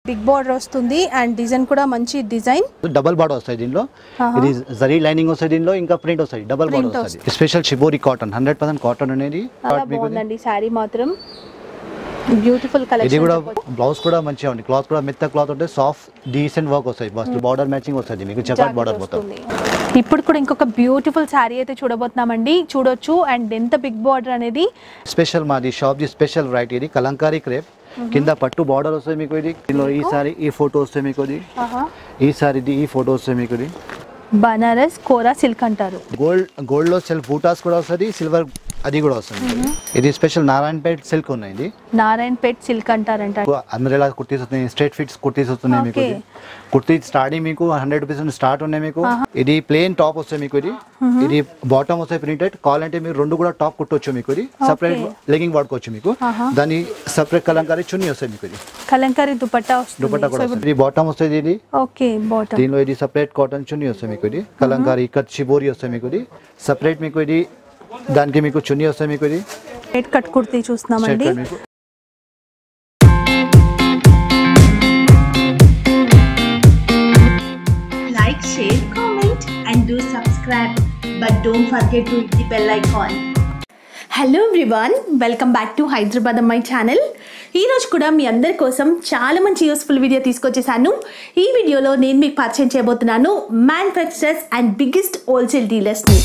Big border వస్తుంది and design కూడా మంచి డిజైన్ డబల్ బార్డర్ వస్తాయి దీనిలో ఆహా. ఇది జరీ లైనింగ్ వస్తాయి దీనిలో ఇంకా ప్రింట్ వస్తాయి డబల్ Print బార్డర్ వస్తుంది special shibori cotton hundred percent cotton అనేది చాలా మీకు బాగుందండి శారీ మాత్రం బ్యూటిఫుల్ ఇది కలెక్షన్ కూడా బ్లౌజ్ కూడా మంచిగా ఉంది క్లాత్ కూడా మెత్త క్లాత్ ఉంటే సాఫ్ట్ డీసెంట్ వర్క్ వస్తాయి ఫస్ట్ బార్డర్ మ్యాచింగ్ వస్తుంది మీకు జకాట్ బార్డర్ మొత్తం ఇప్పుడు కూడా ఇంకొక బ్యూటిఫుల్ శారీ అయితే చూడబోతున్నామండి చూడొచ్చు అండ్ ఎంత బిగ్ బార్డర్ అనేది స్పెషల్ మాది షాప్ ది స్పెషల్ వెరైటీ ఇది కలంకారీ క్రేప్ కింద పట్టు బార్డర్ వస్తుంది మీకు ఇది దీనిలో ఈ సారీ ఈ ఫోటో వస్తుంది మీకు ఇది ఈ సారీది ఈ ఫోటో వస్తుంది మీకు ఇది బనారస్ కోరా సిల్క్ అంటారు గోల్డ్ గోల్డ్ లో సెల్ఫ్ బూటాస్ కూడా వస్తుంది సిల్వర్ అది కూడా వస్తుంది ఇది స్పెషల్ నారాయణపేట్ సిల్క్ ఉన్నాయి ఇది నారాయణ్ పేట్ సిల్క్ అంటారంట అంబ్రెలా కుర్తీస్ వస్తున్నాయి స్ట్రేట్ ఫిట్స్ కుర్తీస్ వస్తున్నాయి మీకు ఇది కుర్తీ స్టార్టింగ్ మీకు హండ్రెడ్ రూపీస్ నుండి స్టార్ట్ ఉన్నాయి మీకు ఇది ప్లేన్ టాప్ వస్తాయి మీకు ఇది ఇది బాటమ్ వస్తాయి ప్రింటెడ్ కావాలంటే మీరు రెండు కూడా టాప్ కుట్టొచ్చు మీకు ఇది సపరేట్ లెగింగ్ వాడుకోవచ్చు మీకు దాని సపరేట్ కలంకారీ చున్నీ వస్తాయి మీకు ఇది కలంకారీ దుపట్టా దుపట్టా కూడా వస్తుంది వస్తుంది ఇది బాటమ్ వస్తుంది ఇది ఓకే బాటమ్ దీనిలో ఇది సపరేట్ కాటన్ చున్నీ వస్తాయి మీకు ఇది కలంకారీ కట్ చిబోరి వస్తాయి మీకు ఇది సపరేట్ మీకు ఇది దానికి మీకు చున్నీ వస్తాయి మీకు ఇది రెడ్ కట్ కుర్తీ స్ట్రైట్ చూస్తున్నామండి కట్ మీకు like, share, comment, and do subscribe. But don't forget to hit the bell icon. Hello everyone welcome back to Hyderabad అమ్మాయి ఛానల్ ఈరోజు కూడా మీ అందరి కోసం చాలా మంచి యూస్ఫుల్ వీడియో తీసుకొచ్చేసాను ఈ వీడియోలో నేను మీకు పరిచయం చేయబోతున్నాను మ్యానుఫ్యాక్చరర్స్ అండ్ బిగ్గెస్ట్ హోల్సేల్ డీలర్స్ని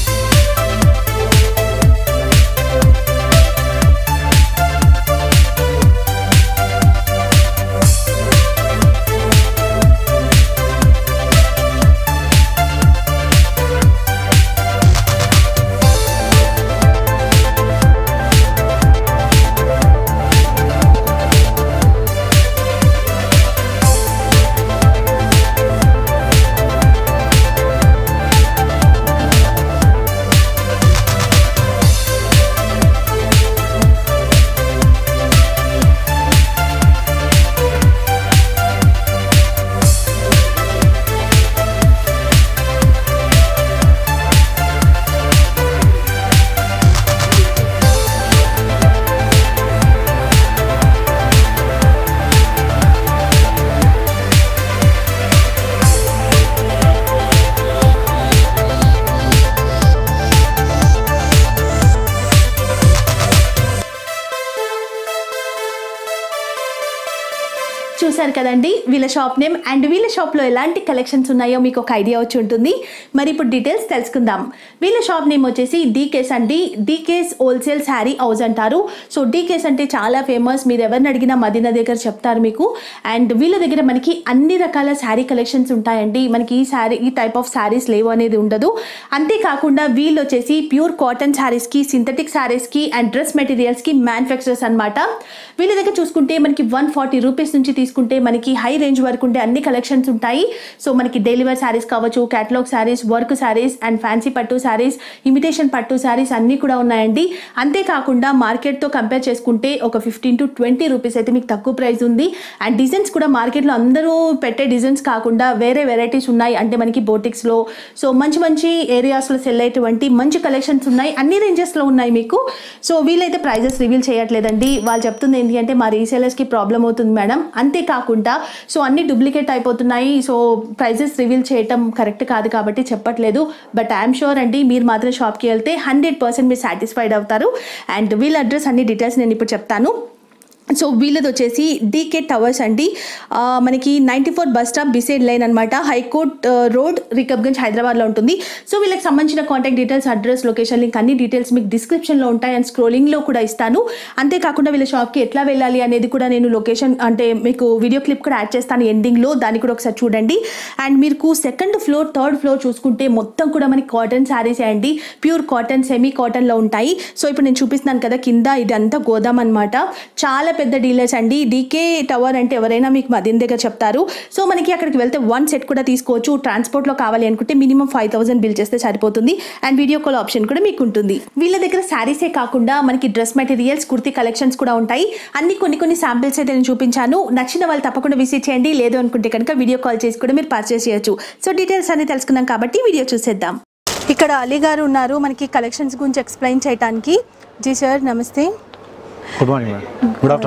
చూశారు కదండి వీళ్ళ షాప్ నేమ్ అండ్ వీళ్ళ షాప్లో ఎలాంటి కలెక్షన్స్ ఉన్నాయో మీకు ఒక ఐడియా వచ్చి ఉంటుంది మరి ఇప్పుడు డీటెయిల్స్ తెలుసుకుందాం వీళ్ళ షాప్ నేమ్ వచ్చేసి డీకేస్ అండి డీకేస్ హోల్సేల్ శారీ హౌస్ అంటారు సో డీకేస్ అంటే చాలా ఫేమస్ మీరు ఎవరిని అడిగినా మదీనా దగ్గర చెప్తారు మీకు అండ్ వీళ్ళ దగ్గర మనకి అన్ని రకాల శారీ కలెక్షన్స్ ఉంటాయండి మనకి ఈ శారీ ఈ టైప్ ఆఫ్ శారీస్ లేవు అనేది ఉండదు అంతేకాకుండా వీళ్ళు వచ్చేసి ప్యూర్ కాటన్ శారీస్కి సింథటిక్ శారీస్కి అండ్ డ్రెస్ మెటీరియల్స్కి మ్యానుఫ్యాక్చరర్స్ అనమాట వీళ్ళ దగ్గర చూసుకుంటే మనకి వన్ ఫార్టీ రూపీస్ నుంచి తీసుకుంటే మనకి హై రేంజ్ వరకు ఉండే అన్ని కలెక్షన్స్ ఉంటాయి సో మనకి డెలివర్ శారీస్ కావచ్చు catalogue sarees work sarees and fancy పట్టు శారీస్ ఇమిటేషన్ పట్టు శారీస్ అన్నీ కూడా ఉన్నాయండి అంతేకాకుండా మార్కెట్తో కంపేర్ చేసుకుంటే ఒక ఫిఫ్టీన్ టు ట్వంటీ రూపీస్ అయితే మీకు తక్కువ ప్రైస్ ఉంది అండ్ డిజైన్స్ కూడా మార్కెట్లో అందరూ పెట్టే డిజైన్స్ కాకుండా వేరే వెరైటీస్ ఉన్నాయి అంటే మనకి బోటిక్స్లో సో మంచి మంచి ఏరియాస్లో సెల్ అయ్యేటువంటి మంచి కలెక్షన్స్ ఉన్నాయి అన్ని రేంజెస్లో ఉన్నాయి మీకు సో వీళ్ళైతే ప్రైజెస్ రివీల్ చేయట్లేదండి వాళ్ళు చెప్తుంది ఏంటి అంటే మా రీసేలర్స్కి ప్రాబ్లం అవుతుంది మేడం అంతేకాకుండా సో అన్ని డూప్లికేట్ అయిపోతున్నాయి సో ప్రైజెస్ రివీల్ చేయటం కరెక్ట్ కాదు కాబట్టి చెప్పట్లేదు బట్ ఐఎమ్ షూర్ అండి మీరు మాత్రం షాప్కి వెళ్తే హండ్రెడ్ పర్సెంట్ మీరు సాటిస్ఫైడ్ అవుతారు అండ్ వీళ్ళ అడ్రస్ అన్ని డీటెయిల్స్ నేను ఇప్పుడు చెప్తాను సో వీళ్ళది వచ్చేసి డీకే టవర్స్ అండి ఆ, మనకి ninety four bus stop beside line అనమాట హైకోర్ట్ ఆ, రోడ్ రికబ్గంజ్ హైదరాబాద్లో ఉంటుంది సో వీళ్ళకి సంబంధించిన contact details address location link అన్ని డీటెయిల్స్ మీకు డిస్క్రిప్షన్లో ఉంటాయి అండ్ స్క్రోలింగ్లో కూడా ఇస్తాను అంతేకాకుండా వీళ్ళ షాప్కి ఎట్లా వెళ్ళాలి అనేది కూడా నేను లొకేషన్ అంటే మీకు వీడియో క్లిప్ కూడా యాడ్ చేస్తాను ఎండింగ్లో దాన్ని కూడా ఒకసారి చూడండి అండ్ మీకు సెకండ్ ఫ్లోర్ థర్డ్ ఫ్లోర్ చూసుకుంటే మొత్తం కూడా మనకి కాటన్ శారీస్ అండి ప్యూర్ కాటన్ సెమీ కాటన్లో ఉంటాయి సో ఇప్పుడు నేను చూపిస్తున్నాను కదా కింద ఇదంతా గోదాం అనమాట చాలా పెద్ద డీలర్స్ అండి డీకే టవర్ అంటే ఎవరైనా మీకు మదిన దగ్గర చెప్తారు సో మనకి అక్కడికి వెళ్తే వన్ సెట్ కూడా తీసుకోవచ్చు ట్రాన్స్పోర్ట్లో కావాలి అనుకుంటే మినిమం ఫైవ్ థౌసండ్ బిల్ చేస్తే సరిపోతుంది అండ్ వీడియో కాల్ ఆప్షన్ కూడా మీకు ఉంటుంది వీళ్ళ దగ్గర శారీసే కాకుండా మనకి డ్రెస్ మెటీరియల్స్ కుర్తీ కలెక్షన్స్ కూడా ఉంటాయి అన్ని కొన్ని కొన్ని శాంపిల్స్ అయితే నేను చూపించాను నచ్చిన వాళ్ళు తప్పకుండా విజిట్ చేయండి లేదు అనుకుంటే కనుక వీడియో కాల్ చేసి కూడా మీరు పర్చేస్ చేయొచ్చు సో డీటెయిల్స్ అన్ని తెలుసుకున్నాం కాబట్టి వీడియో చూసేద్దాం ఇక్కడ అలీ గారు ఉన్నారు మనకి కలెక్షన్స్ గురించి ఎక్స్ప్లెయిన్ చేయడానికి జీ సార్ నమస్తే good morning madam good afternoon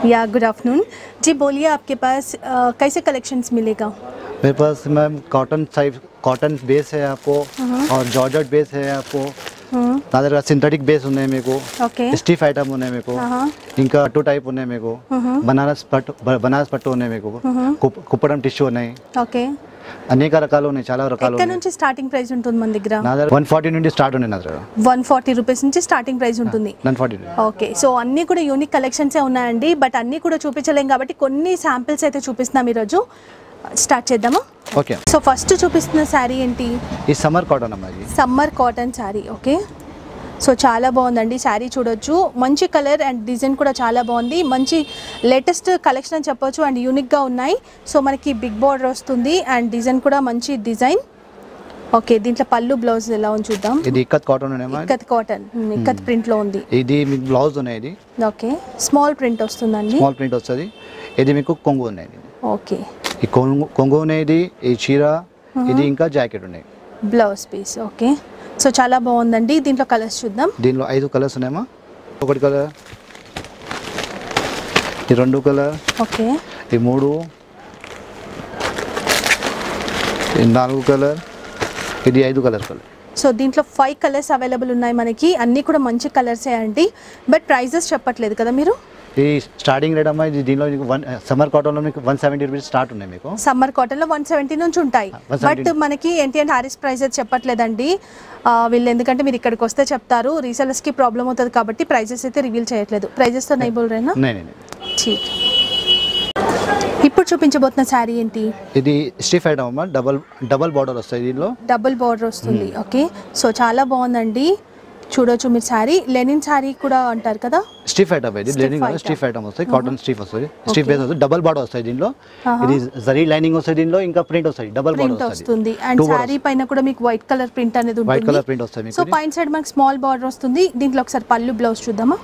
या गुड आफ्टरनून जी बोलिए आपके पास अ, कैसे कलेक्शंस मिलेगा मेरे पास ma'am cotton size cotton base है आपको और जॉर्जट बेस है आपको నా దగ్గర సింథటిక్ బేస్ ఉన్నాయి మీకు ఓకే స్టిఫ్ ఐటమ్ ఉన్నాయి మీకు ఆహా. ఇంకా టూ టైప్ ఉన్నాయి మీకు బనారస్ పట్టు బ- బనారస్ పట్టు ఉన్నాయి మీకు కుప్- కుప్పడం టిష్యూ ఉన్నాయి ఓకే అనేక రకాలు ఉన్నాయి చాలా రకాలు ఎక్కడ ఉన్నాయి నుంచి స్టార్టింగ్ ప్రైస్ ఉంటుంది మన దగ్గర నా దగ్గర వన్ ఫార్టీ నుండి స్టార్ట్ ఉన్నాయి నా దగ్గర వన్ ఫార్టీ రూపీస్ నుంచి స్టార్టింగ్ ప్రైస్ ఉంటుంది వన్ ఫార్టీ ఓకే సో అన్నీ కూడా యూనిక్ కలెక్షన్సే ఉన్నాయండి బట్ అన్నీ కూడా చూపించలేం కాబట్టి కొన్ని శాంపిల్స్ అయితే చూపిస్తున్నాం ఈరోజు స్టార్ట్ చేద్దామా ఓకే సో ఫస్ట్ చూపిస్తున్న శారీ ఏంటి ఈ సమ్మర్ కాటన్ అమ్మా ఇది summer cotton saree okay so చాలా బాగుందండి శారీ చూడొచ్చు మంచి కలర్ అండ్ డిజైన్ కూడా చాలా బాగుంది మంచి లేటెస్ట్ కలెక్షన్ అని చెప్పొచ్చు అండ్ యూనిక్గా ఉన్నాయి సో మనకి బిగ్ బార్డర్ వస్తుంది అండ్ డిజైన్ కూడా మంచి డిజైన్ ఓకే దీంట్లో పళ్ళు బ్లౌజ్ ఎలా ఉంది చూద్దాం ఇది ఇక్కత్ కాటన్ ఉన్నాయమ్మా ఇక్కత్ కాటన్ ఇక్కత్ ప్రింట్లో ఉంది ఇది మీకు బ్లౌజ్ ఉన్నాయి ఇది ఓకే స్మాల్ ప్రింట్ వస్తుందండి స్మాల్ ప్రింట్ వస్తుంది ఇది మీకు కొంగు ఉన్నాయి ఇది. ఓకే ఈ కొంగు కొంగు ఉన్నాయి ఇది ఈ చీర ఇది ఇంకా జాకెట్ ఉన్నాయి బ్లౌజ్ పీస్ ఓకే సో చాలా బాగుందండి దీంట్లో కలర్స్ చూద్దాం దీనిలో ఐదు కలర్స్ ఉన్నాయమ్మా ఒకటి కలర్ ఈ రెండు కలర్ ఓకే ఈ మూడు ఈ నాలుగు కలర్ ఇది ఐదు కలర్ కలర్ సో దీంట్లో ఫైవ్ కలర్స్ అవైలబుల్ ఉన్నాయి మనకి అన్నీ కూడా మంచి కలర్సే అండి బట్ ప్రైజెస్ చెప్పట్లేదు కదా మీరు ఈ స్టార్టింగ్ రేట్ అమ్మా ఇది దీనిలో మీకు వన్ సమ్మర్ కాటన్లో మీకు వన్ సెవెంటీ రూపీస్ స్టార్ట్ ఉన్నాయి మీకు సమ్మర్ కాటన్లో వన్ సెవెంటీ నుంచి ఉంటాయి 170. బట్ మనకి ఏంటి అంటే హారిస్ ప్రైజెస్ చెప్పట్లేదండి ఆ, వీళ్ళు ఎందుకంటే మీరు ఇక్కడికి వస్తే చెప్తారు రీసెలర్స్కి ప్రాబ్లం అవుతుంది కాబట్టి ప్రైజెస్ అయితే రివీల్ చేయట్లేదు ప్రైజెస్తో నై బోల్ రేనా నే, నే, నే. ठीक ఇప్పుడు చూపించబోతున్న శారీ ఏంటి ఇది స్టిఫ్ ఐటమ్ అమ్మా డబల్ డబల్ బార్డర్ వస్తాయి దీనిలో డబుల్ బార్డర్ వస్తుంది ఓకే సో చాలా బాగుందండి చూడొచ్చు మీరు శారీ లెనిన్ శారీ కూడా అంటారు కదా స్టిఫ్ ఐటమ్ ఇది Stiff లెనింగ్ item. స్టిఫ్ ఐటమ్ వస్తాయి కాటన్ స్టిఫ్ వస్తుంది స్టిఫ్ బేస్ వస్తుంది డబల్ బార్డర్ వస్తాయి దీనిలో ఇది జరీ లైనింగ్ వస్తుంది దీనిలో ఇంకా ప్రింట్ వస్తాయి డబల్ ప్రింట్ బార్డర్ వస్తుంది అండ్ శారీ పైన కూడా మీకు వైట్ కలర్ ప్రింట్ అనేది వైట్ ఉంటుంది కలర్ ప్రింట్ వస్తాయి మీకు సో పైన సైడ్ మనకి స్మాల్ బార్డర్ వస్తుంది దీంట్లో ఒకసారి పళ్ళు బ్లౌజ్ చూద్దామా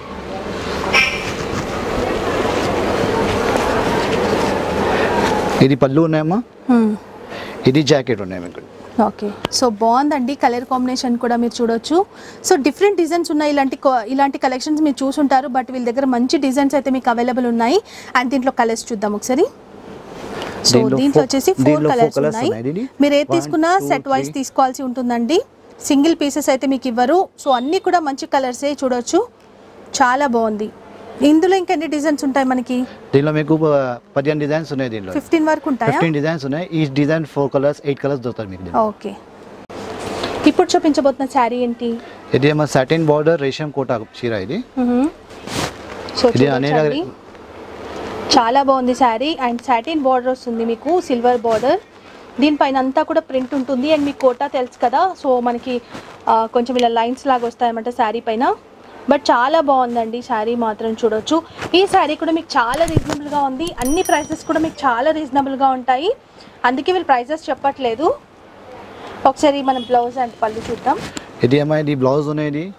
ఇది పళ్ళు ఉన్నాయమ్మా ఇది జాకెట్ ఉన్నాయి మీకు ఓకే సో బాగుందండి కలర్ కాంబినేషన్ కూడా మీరు చూడొచ్చు సో డిఫరెంట్ డిజైన్స్ ఉన్నాయి ఇలాంటి co- ఇలాంటి కలెక్షన్స్ మీరు చూసుంటారు బట్ వీళ్ళ దగ్గర మంచి డిజైన్స్ అయితే మీకు అవైలబుల్ ఉన్నాయి అండ్ దీంట్లో కలర్స్ చూద్దాం ఒకసారి సో దీంట్లో దీంట్లో four- వచ్చేసి ఫోర్ దీంట్లో four కలర్స్ colours ఉన్నాయి ఉన్నాయి దీని. మీరు ఏది One, తీసుకున్నా two, సెట్ వైజ్ three. తీసుకోవాల్సి ఉంటుందండి సింగిల్ పీసెస్ అయితే మీకు ఇవ్వరు సో అన్నీ కూడా మంచి కలర్సే చూడొచ్చు చాలా బాగుంది ఇందులో ఇంకా ఎన్ని డిజైన్స్ ఉంటాయి మనకి దీనిలో మీకు ఆ, పదిహేను డిజైన్స్ ఉన్నాయి దీనిలో ఫిఫ్టీన్ వరకు ఉంటాయా ఫిఫ్టీన్ డిజైన్స్ ఉన్నాయి ఈ design four colours eight colours దొరుకుతాయి మీకు దీనిలో. ఓకే ఇప్పుడు చూపించబోతున్న శారీ ఏంటి ఇది ఏమో సాటిన్ బార్డర్ రేషం కోట చీర ఇది సో ఇది అనేక- చూడొచ్చండి. చాలా బాగుంది శారీ అండ్ సాటిన్ బార్డర్ వస్తుంది మీకు సిల్వర్ బార్డర్ దీనిపైన అంతా కూడా ప్రింట్ ఉంటుంది అండ్ మీకు కోటా తెలుసు కదా సో మనకి ఆ, కొంచెం ఇలా లైన్స్ లాగా వస్తాయన్నమాట శారీ పైన బట్ చాలా బాగుందండి శారీ మాత్రం చూడొచ్చు ఈ శారీ కూడా మీకు చాలా రీజనబుల్గా ఉంది అన్ని ప్రైసెస్ కూడా మీకు చాలా రీజనబుల్గా ఉంటాయి అందుకే వీళ్ళు ప్రైసెస్ చెప్పట్లేదు ఒకసారి మనం బ్లౌజ్ అండ్ పళ్ళు చూద్దాం ఇది ఏమో ఇది బ్లౌజ్ ఉన్నాయి ఇది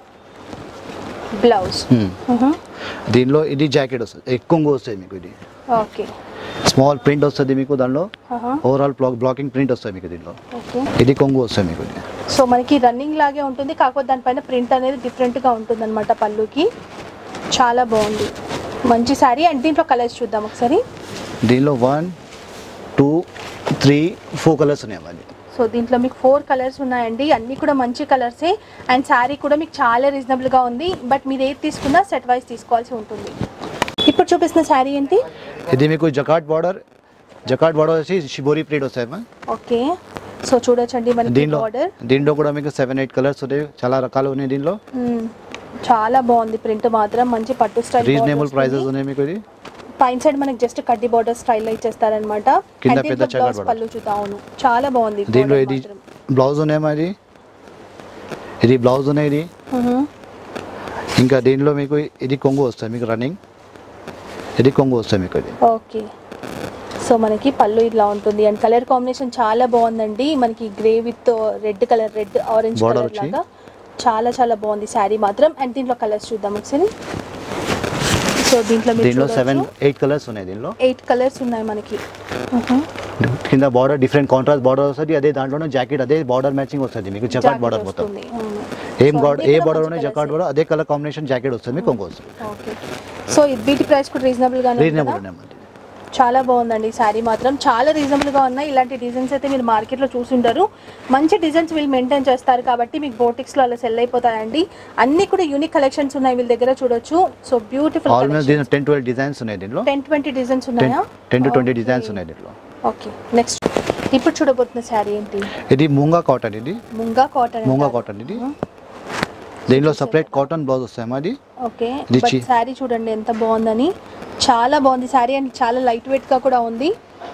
బ్లౌజ్ Hmm. దీనిలో ఇది జాకెట్ వస్తుంది ఎక్కువ వస్తుంది మీకు ఇది ఓకే స్మాల్ ప్రింట్ వస్తుంది మీకు దానిలో ఓవరాల్ బ్లాక్ బ్లాకింగ్ ప్రింట్ వస్తుంది మీకు దీనిలో ఓకే ఇది కొంగు వస్తుంది మీకు ఇది సో మనకి రన్నింగ్ లాగే ఉంటుంది కాకపోతే దానిపైన ప్రింట్ అనేది డిఫరెంట్గా ఉంటుంది అనమాట పళ్ళుకి చాలా బాగుంది మంచి శారీ అండ్ దీంట్లో కలర్స్ చూద్దాం ఒకసారి దీనిలో one two three four colours ఉన్నాయి అమ్మా సో దీంట్లో మీకు ఫోర్ కలర్స్ ఉన్నాయండి అన్నీ కూడా మంచి కలర్సే అండ్ శారీ కూడా మీకు చాలా రీజనబుల్గా ఉంది బట్ మీరు ఏది తీసుకున్నా సెట్ వైజ్ తీసుకోవాల్సి ఉంటుంది ఇప్పుడు చూపిస్తున్న శారీ ఏంటి ఇది మీకు జకాట్ బార్డర్ జకాట్ బార్డర్ వచ్చి షిబోరి ప్రింట్ వస్తాయి అమ్మా ఓకే సో చూడొచ్చండి మనకి దీనిలో బార్డర్ దీంట్లో కూడా మీకు సెవెన్ ఎయిట్ కలర్స్ ఉన్నాయి చాలా రకాలు ఉన్నాయి దీనిలో చాలా బాగుంది ప్రింట్ మాత్రం మంచి పట్టు స్టైల్ రీజనబుల్ ప్రైసెస్ ఉన్నాయి మీకు ఇది పైన సైడ్ మనకి జస్ట్ కడ్డీ బార్డర్ స్టైల్ ఇచ్చేస్తారనమాట కింద పెద్ద చక్కటి border. పళ్ళు చూద్దాం అవును చాలా బాగుంది దీనిలో border ఇది మాత్రం. బ్లౌజ్ ఉన్నాయమ్మా ఇది ఇది బ్లౌజ్ ఉన్నాయి ఇది మ్మ్. ఇంకా దీనిలో మీకు ఇది కొంగు వస్తుంది మీకు రన్నింగ్ ఇది కొంగు వస్తుంది మీకు ఇది ఓకే సో మనకి పళ్ళు ఇలా ఉంటుంది అండ్ కలర్ కాంబినేషన్ చాలా బాగుందండి మనకి grey with red colour red orange Border colour వచ్చి. లాగా చాలా చాలా బాగుంది శారీ మాత్రం అండ్ దీంట్లో కలర్స్ చూద్దాం ఒకసారి సో దీంట్లో దీనిలో సెవెన్ ఎయిట్ కలర్స్ ఉన్నాయి దీనిలో ఎయిట్ కలర్స్ ఉన్నాయి మనకి మ్మ్. కింద బార్డర్ డిఫరెంట్ కాంట్రాస్ట్ బార్డర్ వస్తుంది అదే దాంట్లోనే జాకెట్ అదే బార్డర్ మ్యాచింగ్ వస్తుంది మీకు జకాట్ Jacket బార్డర్ మొత్తం వస్తుంది. అవును. ఏం So బార్డర్ అన్నీ ఏ కూడా బార్డర్ మంచి ఉన్నాయి colours జకాట్ బార్డర్ అదే కలర్ కాంబినేషన్ జాకెట్ వస్తుంది మీకు కొంగు వస్తుంది ఓకే సో ఇది వీటి ప్రైస్ కూడా రీజనబుల్ గానే రీజనబుల్ ఉంటుందా? ఉన్నాయి చాలా బాగుందండి ఈ శారీ మాత్రం చాలా రీజనబుల్ గా ఉన్నాయి ఇలాంటి డిజైన్స్ అయితే మీరు మార్కెట్ లో చూసుంటారు మంచి డిజైన్స్ వీళ్ళు మెయింటైన్ చేస్తారు కాబట్టి మీకు బోటిక్స్ లో అలా సెల్ అయిపోతాయండి అన్ని కూడా యూనిక్ కలెక్షన్స్ ఉన్నాయి వీళ్ళ దగ్గర చూడొచ్చు సో బ్యూటిఫుల్ ఆల్మోస్ట్ దీని టెన్ ట్వెల్వ్ డిజైన్స్ ఉన్నాయి దీంట్లో టెన్ ట్వంటీ డిజైన్స్ టెన్ ఉన్నాయా టెన్ టు ట్వంటీ డిజైన్స్ ఉన్నాయి దీంట్లో ఓకే నెక్స్ట్ ఇప్పుడు చూడబోతున్న శారీ ఏంటి ఇది మూంగా కాటన్ ఇది ముంగా కాటన్ మూంగా కాటన్ ఇది దీనిలో సపరేట్ కాటన్ బ్లౌజ్ వస్తాయి మాది ఓకే ఇది బట్ చి- శారీ చూడండి ఎంత బాగుందని చాలా బాగుంది శారీ అండ్ చాలా లైట్ వెయిట్ గా కూడా ఉంది